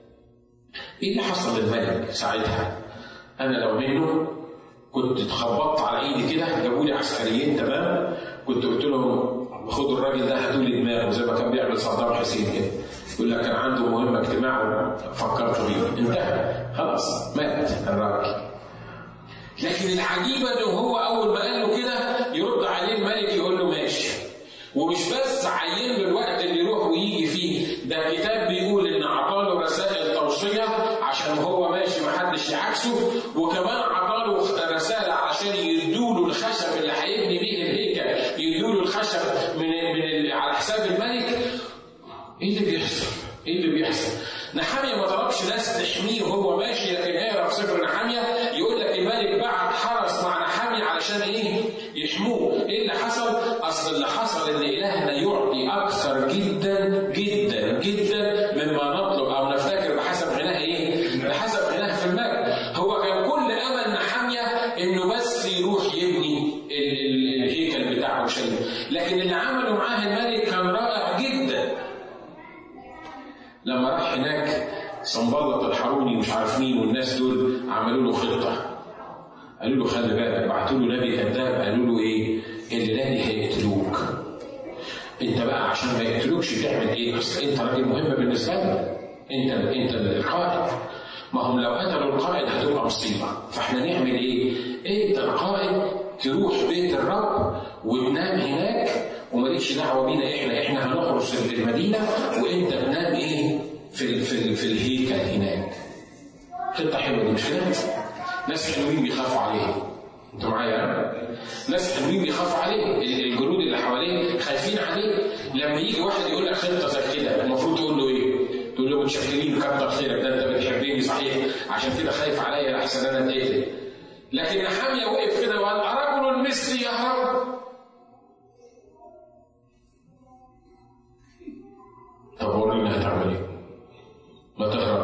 [SPEAKER 1] ايه اللي حصل للملك ساعتها انا لو منه كنت اتخبطت على ايدي كده جابوا لي عسكريين تمام كنت قلت لهم خدوا الراجل ده هاتوا لي دماغه زي ما كان بيعمل صدام حسين كده يقول لك كان عنده مهمه اجتماع فكرت بيه انتهى خلاص مات الراجل لكن العجيبه انه هو اول ما قال له كده يرد عليه الملك يقول له ماشي ومش بس عين له الوقت اللي يروح ويجي فيه ده الكتاب بيقول ان عطاله رسائل توصيه عشان هو ماشي محدش يعكسه وكمان عطاله رساله عشان يدوله الخشب اللي هيبني بيه الهيكل يدوله الخشب من من على حساب الملك ايه اللي بيحصل؟ ايه اللي بيحصل؟ نحامية ما طلبش ناس تحميه وهو ماشي لكن اقرا في سفر نحامية يقول لك الملك بعت حرس مع نحامية علشان ايه؟ يحموه، ايه اللي حصل؟ اصل اللي حصل ان الهنا يعطي اكثر جدا جدا جدا مما نطلب او نفتكر بحسب غناه ايه؟ بحسب غناه في المجد، هو كان كل امل نحامية انه بس يروح يبني الهيكل بتاع اورشليم، لكن اللي عمله معاه الملك كان رائع جدا. لما راح هناك صنبلط الحروني مش عارف مين والناس دول عملوا له خطه قالوا له خلي بالك بعتوا له نبي كذاب قالوا له ايه الليله دي هيقتلوك انت بقى عشان ما يقتلوكش تعمل ايه اصل انت راجل مهم بالنسبه لك انت انت القائد ما هم لو قتلوا القائد هتبقى مصيبه فاحنا نعمل ايه انت القائد تروح بيت الرب وتنام هناك ومالكش دعوه بينا احنا احنا هنخرج المدينه وانت تنام ايه في ال في, ال في الهيكل هناك خطه حلوه دي مش كده؟ ناس حلوين بيخافوا عليه انتوا معايا ناس حلوين بيخافوا عليه الجنود اللي حواليه خايفين عليه لما يجي واحد يقول لك خطه زي كده المفروض تقول له ايه؟ تقول له متشكرين كتر خيرك ده انت بتحبني صحيح عشان كده خايف عليا لحسن انا اتقتل لكن نحاميه وقف كده وقال أرجل مثلي يا رب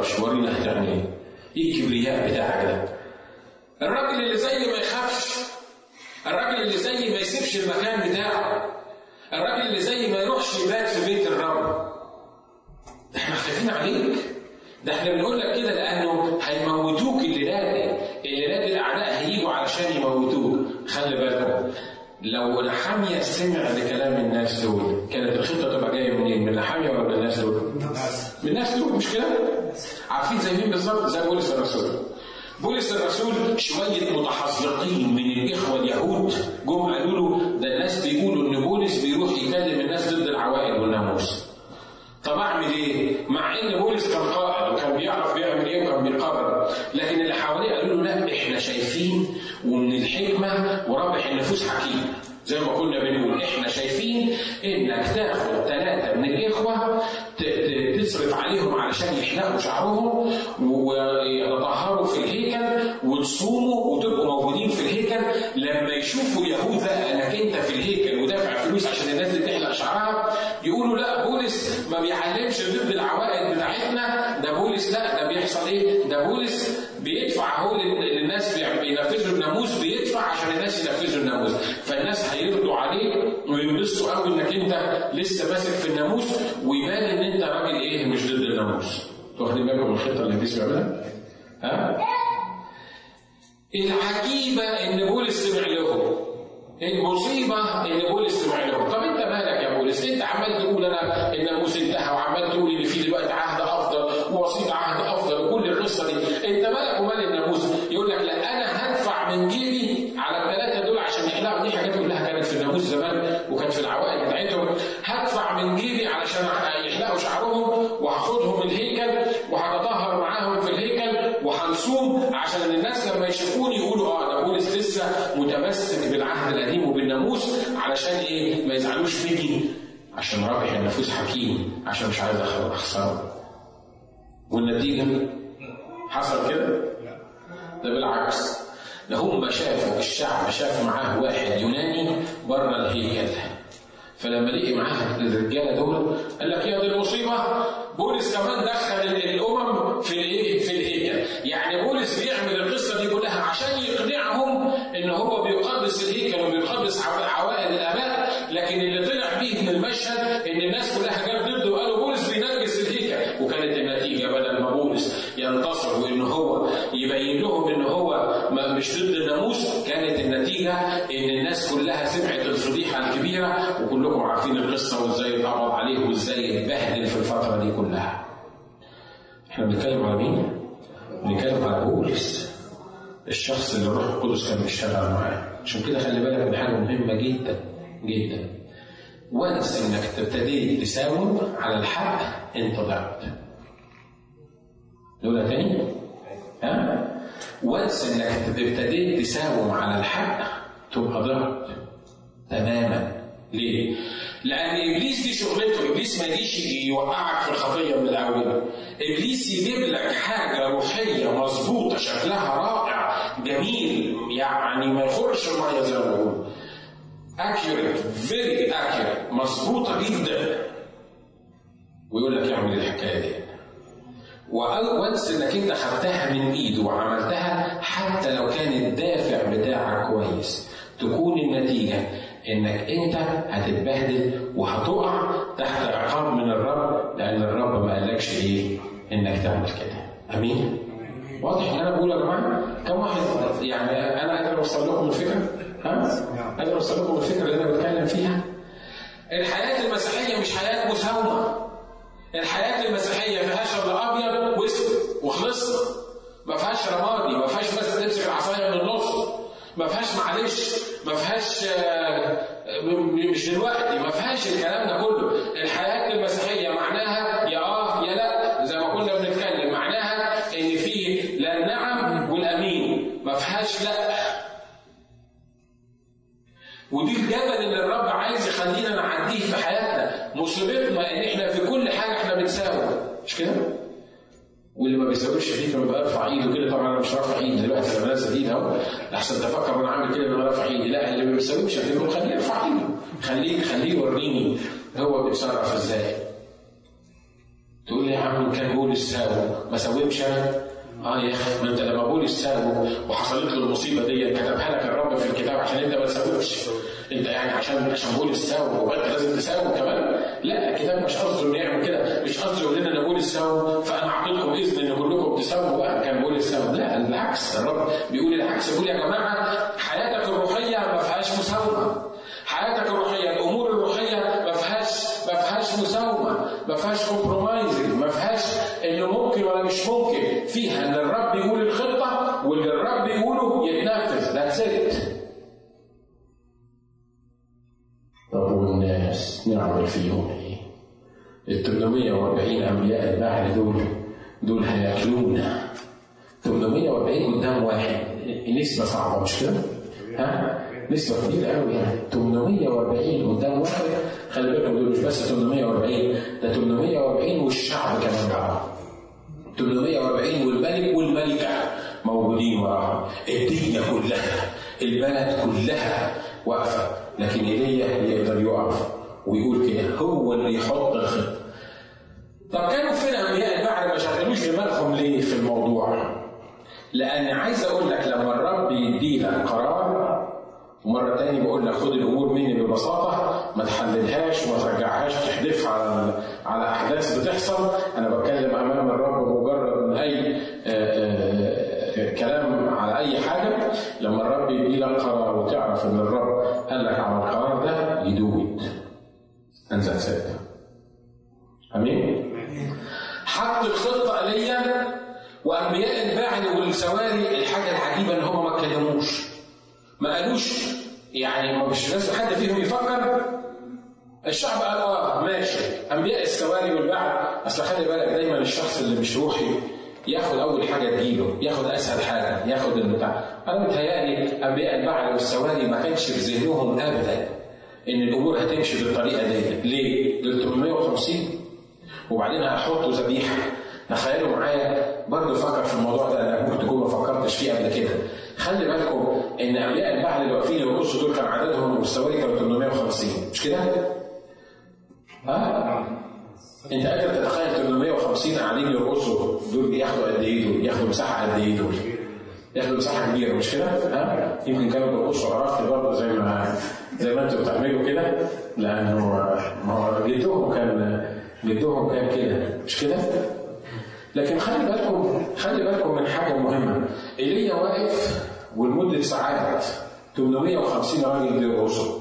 [SPEAKER 1] تجربش ورينا هتعمل ايه ايه الكبرياء بتاعك ده الراجل اللي زي ما يخافش الراجل اللي زي ما يسيبش المكان بتاعه الراجل اللي زي ما يروحش يبات في بيت الرب احنا خايفين عليك ده احنا بنقول لك كده لانه هيموتوك الليله دي الليله دي الاعداء هيجوا علشان يموتوك خلي بالك لو نحامية سمع لكلام الناس دول كانت الخطه تبقى جايه منين؟ من نحامية ولا من الناس دول؟ من الناس دول مش كده؟ عارفين زي مين بالظبط؟ زي بولس الرسول بولس الرسول شوية متحذقين من الإخوة اليهود جم قالوا له ده الناس بيقولوا إن بولس بيروح يكلم الناس ضد العوائل والناموس. طب أعمل إيه؟ مع إن بولس كان قائد وكان بيعرف بيعمل إيه وكان بيقرر، لكن اللي حواليه قالوا له لا إحنا شايفين ومن الحكمة ورابح النفوس حكيم. زي ما كنا بنقول احنا شايفين انك تاخد ثلاثه من الاخوه تصرف عليهم علشان يحلقوا شعرهم ويتطهروا في الهيكل وتصوموا وتبقوا موجودين في الهيكل لما يشوفوا يهوذا انك انت في الهيكل ودافع فلوس عشان الناس اللي تحلق شعرها يقولوا لا بولس ما بيعلمش ضد العوائد بتاعتنا ده بولس لا ده بيحصل ايه؟ ده بولس بيدفع هو للناس بينفذوا الناموس بيدفع عشان الناس ينفذوا الناموس فالناس هيرضوا عليه وينبسطوا قوي انك انت لسه ماسك في الناموس ويبان ان انت راجل ايه مش ضد الناموس واخدين بالكم من الخطه اللي الناس بيعملها؟ ها؟ العجيبه ان بولس سمع لهم المصيبه ان بولس سمع لهم طب انت مالك يا بولس انت عمال تقول انا الناموس انتهى وعمال تقول ان في دلوقتي عهد افضل ووسيط عهد افضل وكل القصه دي انت مالك ومال الناموس يقول لك لا انا هدفع من جيبي على الثلاثه دول عشان يحلقوا دي حاجات كلها كانت في الناموس زمان وكانت في العوائد بتاعتهم هدفع من جيبي علشان يحلقوا شعرهم وهاخدهم الهيكل وهتطهر معاهم في الهيكل وهنصوم عشان الناس لما يشوفوني يقولوا اه ده بولس لسه متمسك بالعهد القديم وبالناموس علشان ايه ما يزعلوش مني عشان رابح النفوس حكيم عشان مش عايز اخسره والنتيجه حصل كده؟ ده بالعكس ده هم شافوا الشعب شاف معاه واحد يوناني بره الهيكل فلما لقي معاه الرجاله دول قال لك يا دي المصيبه بولس كمان دخل الامم في الايه؟ في الهيكل، يعني بولس بيعمل القصه دي كلها عشان يقنعهم ان هو بيقدس الهيكل وبيقدس عوائد الاباء، لكن اللي طلع بيه من المشهد ان الناس كلها جت ضده وقالوا بولس بينجس الهيكل، وكانت النتيجه بدل ما بولس ينتصر وان هو يبين لهم ان هو مش ضد الناموس كانت النتيجه ان الناس كلها سمعت الفضيحه الكبيره وكلكم عارفين القصه وازاي اتقبض عليه وازاي اتبهدل في الفتره دي كلها. احنا بنتكلم على مين؟ بنتكلم على بولس الشخص اللي الروح القدس كان بيشتغل معاه عشان كده خلي بالك من حاجه مهمه جدا جدا وانس انك تبتدي تساوم على الحق انت ضعت نقولها تاني؟ ها؟ وانس انك ابتديت تساوم على الحق تبقى ضعت تماما ليه؟ لأن إبليس دي شغلته، إبليس ما يجيش يوقعك في الخطية من الأول. إبليس يجيب لك حاجة روحية مظبوطة شكلها رائع جميل يعني ما يخرش المية زي ما بقول. accurate very accurate مظبوطة جدا. ويقول لك اعمل الحكاية دي. وانس انك انت خدتها من ايده وعملتها حتى لو كان الدافع بتاعك كويس تكون النتيجه انك انت هتتبهدل وهتقع تحت عقاب من الرب لان الرب ما قالكش ايه انك تعمل كده امين واضح ان انا بقول يا جماعه كم واحد يعني انا قادر اوصل لكم الفكره ها قادر اوصل لكم الفكره اللي انا بتكلم فيها الحياه المسيحيه مش حياه مساومه الحياة المسيحية ما فيهاش إلا أبيض وأسود وخلصنا ما فيهاش رمادي ما فيهاش بس تمسك العصاية من النص ما فيهاش معلش ما فيهاش مش دلوقتي ما فيهاش الكلام ده كله الحياة المسيحية معناها يا آه يا لا زي ما كنا بنتكلم معناها إن في لا النعم والأمين ما فيهاش لا ودي الجبل اللي الرب عايز يخلينا نعديه في حياتنا مصيبتنا ان احنا في كل حاجه احنا بنساوي مش كده؟ واللي ما بيساويش فيه كان بيرفع ايده كده طبعا انا مش رافع ايدي دلوقتي انا نازل ايدي اهو لحسن تفكر انا عامل كده ان انا رافع ايدي لا اللي ما بيساويش هتقول خليه يرفع ايده خليه خليه يوريني هو بيتصرف ازاي تقول لي لي يا عم كان بولس ساوي ما سويتش انا اه يا اخي ما انت لما بولس ساوي وحصلت له المصيبه دي كتبها لك الرب في الكتاب عشان انت ما تسويش انت يعني عشان عشان بولس ساوي وانت لازم تساوي كمان لا الكتاب مش قصده انه يعمل كده مش قصده يقول لنا ان بولس ساوي فانا اعطيتكم اذن ان كلكم تساووا بقى كان بولس ساوي لا بالعكس الرب بيقول العكس بيقول يا جماعه حياتك الروحيه ما فيهاش مساومه حياتك الروحيه الامور الروحيه ما فيهاش ما فيهاش مساومه ما فيهاش كومبرومايزنج ما فيهاش انه ممكن ولا مش ممكن فيها ان الرب يقول الخطه واللي الرب يقوله يتنفذ ذاتس ات طب والناس نعمل فيهم ايه؟ ال 840 انبياء البحر دول دول هياكلونا 840 قدام واحد نسبة صعبة مش كده؟ ها؟ نسبة كبيرة قوي يعني 840 قدام واحد خلي بالكم دول مش بس 840 ده 840 والشعب كمان معاهم 840 والملك والملكة موجودين وراهم الدنيا كلها البلد كلها واقفة لكن ايليا يقدر يقف ويقول كده هو اللي يحط الخطة طب كانوا فين انبياء البحر ما شغلوش دماغهم ليه في الموضوع؟ لان عايز اقول لك لما الرب يدي لك قرار ومرة تاني بقول لك خد الأمور مني ببساطة ما تحللهاش وما ترجعهاش تحدفها على على أحداث بتحصل أنا بتكلم أمام الرب مجرد من أي آآ آآ كلام على أي حاجة لما الرب يدي لك قرار وتعرف إن الرب قال لك على القرار ده يدوت أنزل سيدنا أمين؟ حط الخطة ليا وأنبياء البعل والسواري الحاجة العجيبة إن هم ما اتكلموش ما قالوش يعني ما مش لازم حد فيهم يفكر الشعب قال اه ماشي انبياء السواري والبعل اصل خلي بالك دايما الشخص اللي مش روحي ياخد اول حاجه تجيله ياخد اسهل حاجه ياخد البتاع انا متهيألي انبياء البعل والسواري ما كانش في ذهنهم ابدا ان الامور هتمشي بالطريقه دي ليه؟ دول 850 وبعدين هيحطوا ذبيحه تخيلوا معايا برضه فكر في الموضوع ده انا ممكن تكون ما فكرتش فيه قبل كده خلي بالكم ان انبياء البحر اللي واقفين يرقصوا دول كان عددهم والسواري كانوا 850 مش كده؟ ها؟ انت قادر تتخيل 850 قاعدين يرقصوا دول بياخدوا قد ايه دول؟ ياخدوا مساحه قد ايه دول؟ ياخدوا مساحه كبيره مش كده؟ ها؟ يمكن كانوا بيرقصوا عرفت برضه زي ما زي ما انتوا بتعملوا كده لانه ما هو جدهم كان جدهم كان كده مش كده؟ لكن خلي بالكم خلي بالكم من حاجه مهمه ايليا واقف ولمده ساعات 850 راجل بيرقصوا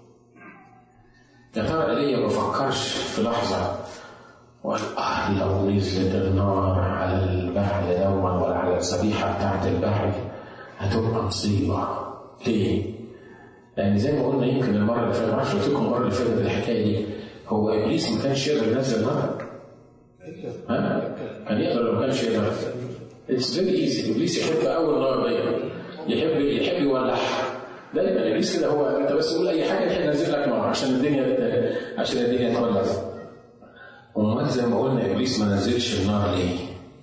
[SPEAKER 1] يا ترى ايليا ما فكرش في لحظه وقال اه لو نزلت النار على البحر دون ولا على الذبيحه بتاعت البحر هتبقى مصيبه ليه؟ لان زي ما قلنا يمكن المره اللي فاتت ما اعرفش قلت لكم المره اللي فاتت الحكايه دي هو ابليس ما كانش يقدر ينزل نار ها؟ كان يقدر لو كانش يقدر اتس فيري ايزي ابليس يحب اول نار دايما يحب يحب يولعها دايما ابليس كده هو انت بس قول اي حاجه احنا ننزل لك نار عشان الدنيا عشان الدنيا تولع امال زي ما قلنا ابليس ما نزلش النار ليه؟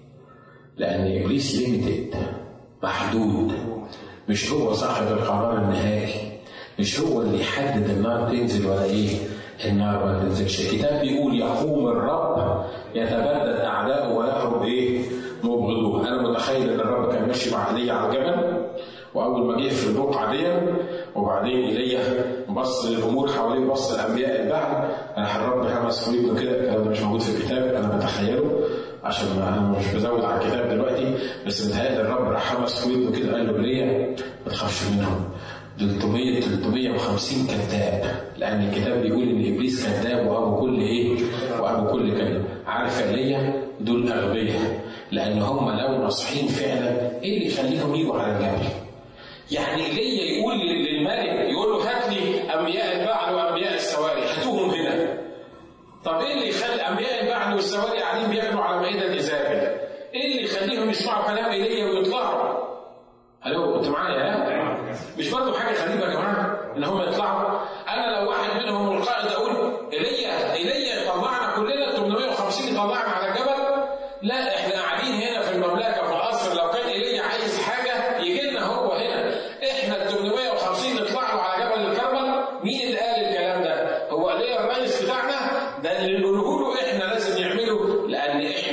[SPEAKER 1] لان ابليس ليميتد محدود مش هو صاحب القرار النهائي مش هو اللي يحدد النار تنزل ولا ايه النار ما تنزلش الكتاب بيقول يقوم الرب يتبدد اعداؤه ويهرب ايه مبغضوه انا متخيل ان الرب كان ماشي مع ايليا على الجبل واول ما جه في البقعه دي وبعدين ايليا بص للامور حواليه بص لانبياء البعل راح الرب همس في ودنه كده الكلام ده مش موجود في الكتاب انا بتخيله عشان انا مش بزود على الكتاب دلوقتي بس متهيألي الرب راح همس في ودنه كده قال له ايليا ما تخافش منهم 300 350 كذاب لان الكتاب بيقول ان ابليس كذاب وابو كل ايه؟ وابو كل كلمه عارف ايليا دول اغبياء لان هم لو ناصحين فعلا ايه اللي يخليهم يجوا على الجبل؟ يعني ايليا يقول للملك يقول له هات لي انبياء البعل وانبياء السواري هاتوهم هنا طب ايه اللي يخلي انبياء البعل والسواري قاعدين بياكلوا على مائده ايزابل؟ ايه اللي يخليهم يسمعوا كلام ايليا ويطلعوا؟ الو انتوا معايا ها؟ مش برضه حاجه غريبه يا جماعه ان هم يطلعوا انا لو واحد منهم القائد اقول ايليا ايليا يطلعنا كلنا 850 يطلعنا على الجبل لا احنا قاعدين هنا في المملكه في القصر لو كان ايليا عايز حاجه يجي لنا هو هنا احنا ال 850 نطلع له على جبل الكرمل مين اللي قال الكلام ده؟ هو ايليا الرئيس بتاعنا ده اللي نقوله له احنا لازم نعمله لان احنا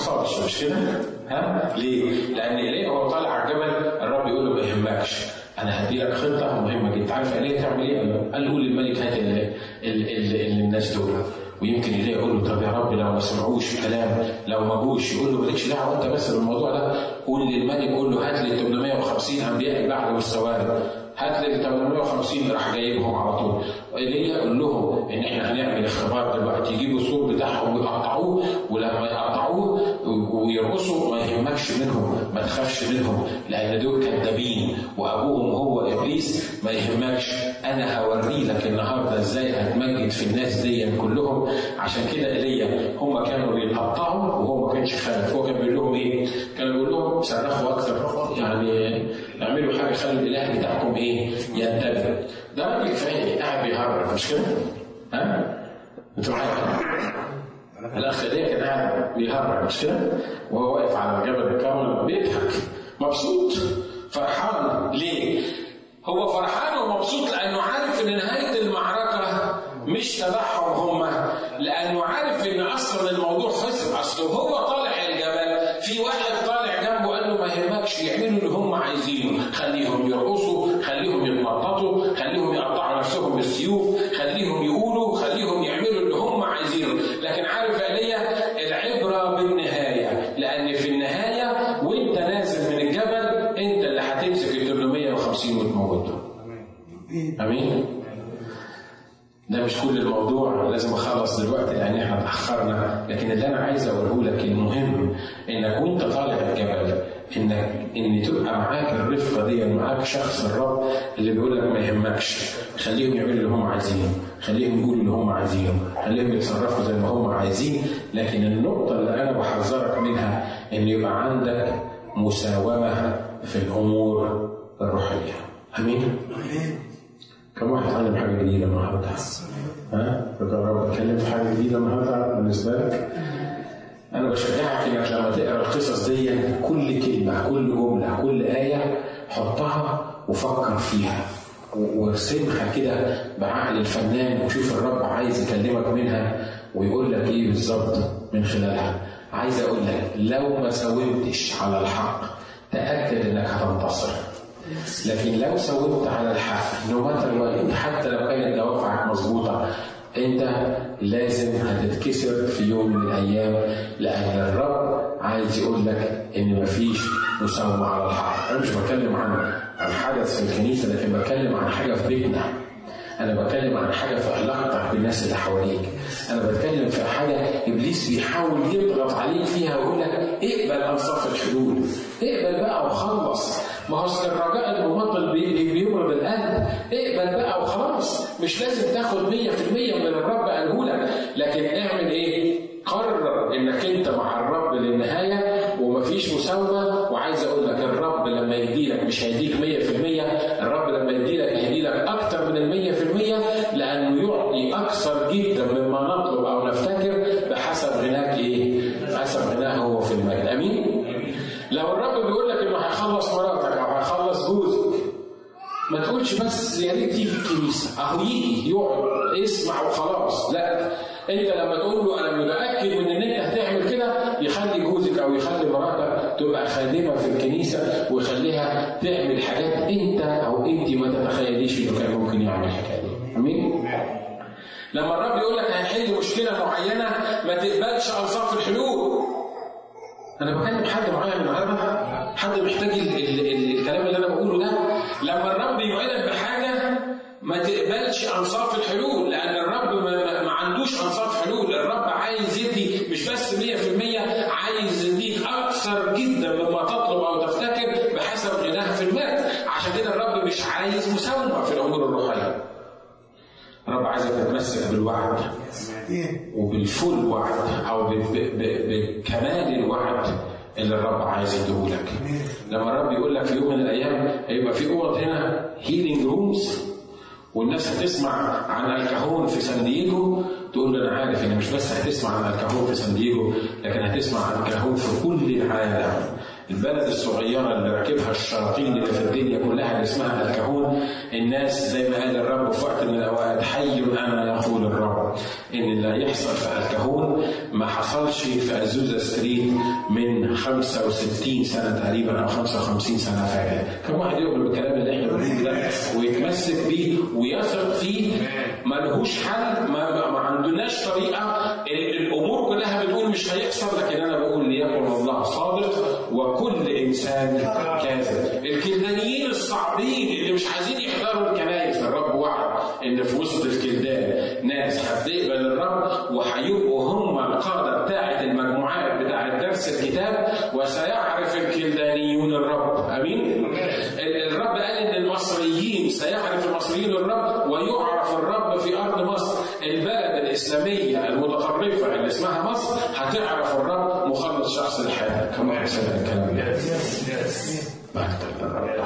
[SPEAKER 1] حصلش مش كده؟ ها؟ ليه؟ لأن إيليا وهو طالع على الجبل الرب يقول له ما يهمكش أنا هدي لك خطة مهمة جدا عارف إيليا تعمل إيه؟ قال له قول للملك هات ال- ال- ال- الناس دول ويمكن إيليا يقول له طب يا رب لو ما سمعوش كلام لو ما جوش يقول له مالكش دعوة أنت بس بالموضوع ده قول للملك قول له هات لي 850 أنبياء البعل والسواري هات لي 850 راح جايبهم على طول ايليا قول لهم ان احنا هنعمل اختبار دلوقتي يجيبوا السور بتاعهم ويقطعوه ولما يقطعوه ويرقصوا ما يهمكش منهم ما تخافش منهم لان دول كذابين وابوهم هو ابليس ما يهمكش انا هوري لك النهارده ازاي هتمجد في الناس دي كلهم عشان كده ايليا هم كانوا بيقطعوا وهو ما كانش خالف هو كان بيقول لهم ايه؟ كان بيقول لهم صرخوا اكثر يعني اعملوا حاجه خلوا الاله بتاعكم ايه؟ ينتبه ده راجل فاهم قاعد بيهرب مش كده؟ ها؟ انتوا معايا؟ الاخ ده كان قاعد بيهرب مش كده؟ وهو واقف على جبل الكرمل بيضحك مبسوط فرحان ليه؟ هو فرحان ومبسوط لانه عارف ان نهايه المعركه مش تبعهم هم لانه عارف ان اصلا الموضوع خسر اصله هو طالع الجبل في واحد طالع جنبه قال له ما يهمكش يعملوا اللي هم عايزينه خليهم يرقصوا خليهم يتنططوا خليهم يقطعوا نفسهم بالسيوف خليهم يقولوا خليهم يعملوا اللي هم عايزينه لكن عارف ايليا العبره بالنهايه لان في النهايه وانت نازل من الجبل انت اللي هتمسك ال 850 وتموتهم امين ده مش كل الموضوع لازم اخلص دلوقتي لان احنا اتاخرنا لكن اللي انا عايز اقوله لك المهم انك وانت طالع الجبل انك ان تبقى معاك الرفقه دي معاك شخص الرب اللي بيقول لك ما يهمكش خليهم يعملوا اللي هم عايزينه خليهم يقولوا اللي هم عايزينه خليهم يتصرفوا زي ما هم عايزين لكن النقطه اللي انا بحذرك منها ان يبقى عندك مساومه في الامور الروحيه امين كم واحد اتعلم حاجه جديده النهارده؟ ها؟ تجرب تتكلم في حاجه جديده النهارده بالنسبه لك؟ انا بشجعك انك لما تقرا القصص دي كل كلمه كل جمله كل ايه حطها وفكر فيها و- وارسمها كده بعقل الفنان وشوف الرب عايز يكلمك منها ويقول لك ايه بالظبط من خلالها عايز اقول لك لو ما ساومتش على الحق تاكد انك هتنتصر لكن لو سويت على الحق نو ماتر حتى لو كانت دوافعك مظبوطه انت لازم هتتكسر في يوم من الايام لان الرب عايز يقول لك ان مفيش مساومه على الحق انا مش بتكلم عن عن حدث في الكنيسه لكن بتكلم عن حاجه في بيتنا انا بتكلم عن حاجه في علاقتك بالناس اللي حواليك انا بتكلم في حاجه ابليس بيحاول يضغط عليك فيها ويقول لك اقبل انصاف الحلول اقبل بقى وخلص ما هو أصل الرجاء المماطل بي- بي- بيمرض القلب اقبل بقى وخلاص مش لازم تاخد 100% من الرب قاله لك لكن اعمل ايه قرر انك انت مع الرب للنهايه ومفيش مساومه وعايز اقول لك الرب لما يديلك مش هيديك 100% الرب لما يديلك هيديلك اكتر من ال 100% لانه يعطي اكثر جدا مما نطلب او نفتكر بحسب غناك ايه؟ بحسب غناه هو في المجد امين؟ لو الرب بيقول لك انه هيخلص مراتك او هيخلص جوزك ما تقولش بس يا ريت يجي الكنيسه اهو يجي يقعد اسمع وخلاص لا انت لما تقول له انا متاكد من ان انت هتعمل كده يخلي جوزك او يخلي مراتك تبقى خادمه في الكنيسه ويخليها تعمل حاجات انت او انت ما تتخيليش انه كان ممكن يعمل الحكايه دي امين لما الرب يقول لك هيحل مشكله معينه ما تقبلش انصاف الحلول انا بكلم حد معين النهارده حد محتاج ال ال ال الكلام اللي انا بقوله ده لما الرب يوعدك بحاجه ما تقبلش انصاف الحلول لان الرب ما, ما, ما عندوش انصاف حلول الرب عايز يدي مش بس 100% عايز يديك اكثر جدا مما تطلب او تفتكر بحسب غناه في المال عشان كده الرب مش عايز مساومه في الامور الروحيه الرب عايزك تتمسك بالوعد وبالفول وعد او ب- ب- ب- بكمال الوعد اللي الرب عايز يديهولك لما الرب يقول لك في يوم من الايام هيبقى في اوض هنا هيلينج رومز والناس هتسمع عن الكهون في سان دييجو تقول له انا عارف ان مش بس هتسمع عن الكهون في سان دييجو لكن هتسمع عن الكهون في كل العالم البلد الصغيرة اللي راكبها الشياطين اللي في الدنيا كلها اللي اسمها الكهون الناس زي ما قال الرب في وقت من الأوقات حي أنا يقول الرب إن اللي هيحصل في الكهون ما حصلش في أزوزا ستريت من 65 سنة تقريبا أو 55 سنة فاتت كم واحد يؤمن بالكلام اللي احنا بنقوله ده ويتمسك بيه ويثق فيه ملهوش حل ما, ما عندناش طريقة الأمور كلها بتقول مش هيحصل لكن أنا بقول ليكن الله صادق وكل انسان كاذب الكلدانيين الصعبين اللي مش عايزين يحضروا الكنائس الرب وعد ان في وسط الكلدان ناس هتقبل الرب وهيبقوا هم القاده بتاعه المجموعات بتاعه درس الكتاب وسيعرف الكلدانيون الرب امين الرب قال ان المصريين سيعرف المصريين الرب ويعرف الرب في ارض مصر البلد الاسلاميه المتطرفه اللي اسمها مصر هتعرف الرب مخلص شخص الحياه كم واحد سمع الكلام ده مجد للرب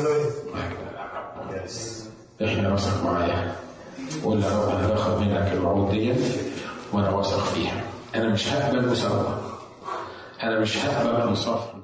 [SPEAKER 1] احنا واثق معايا قول يا رب انا باخد منك الوعود دي وانا واثق فيها انا مش هقبل مساواه انا مش هقبل انصاف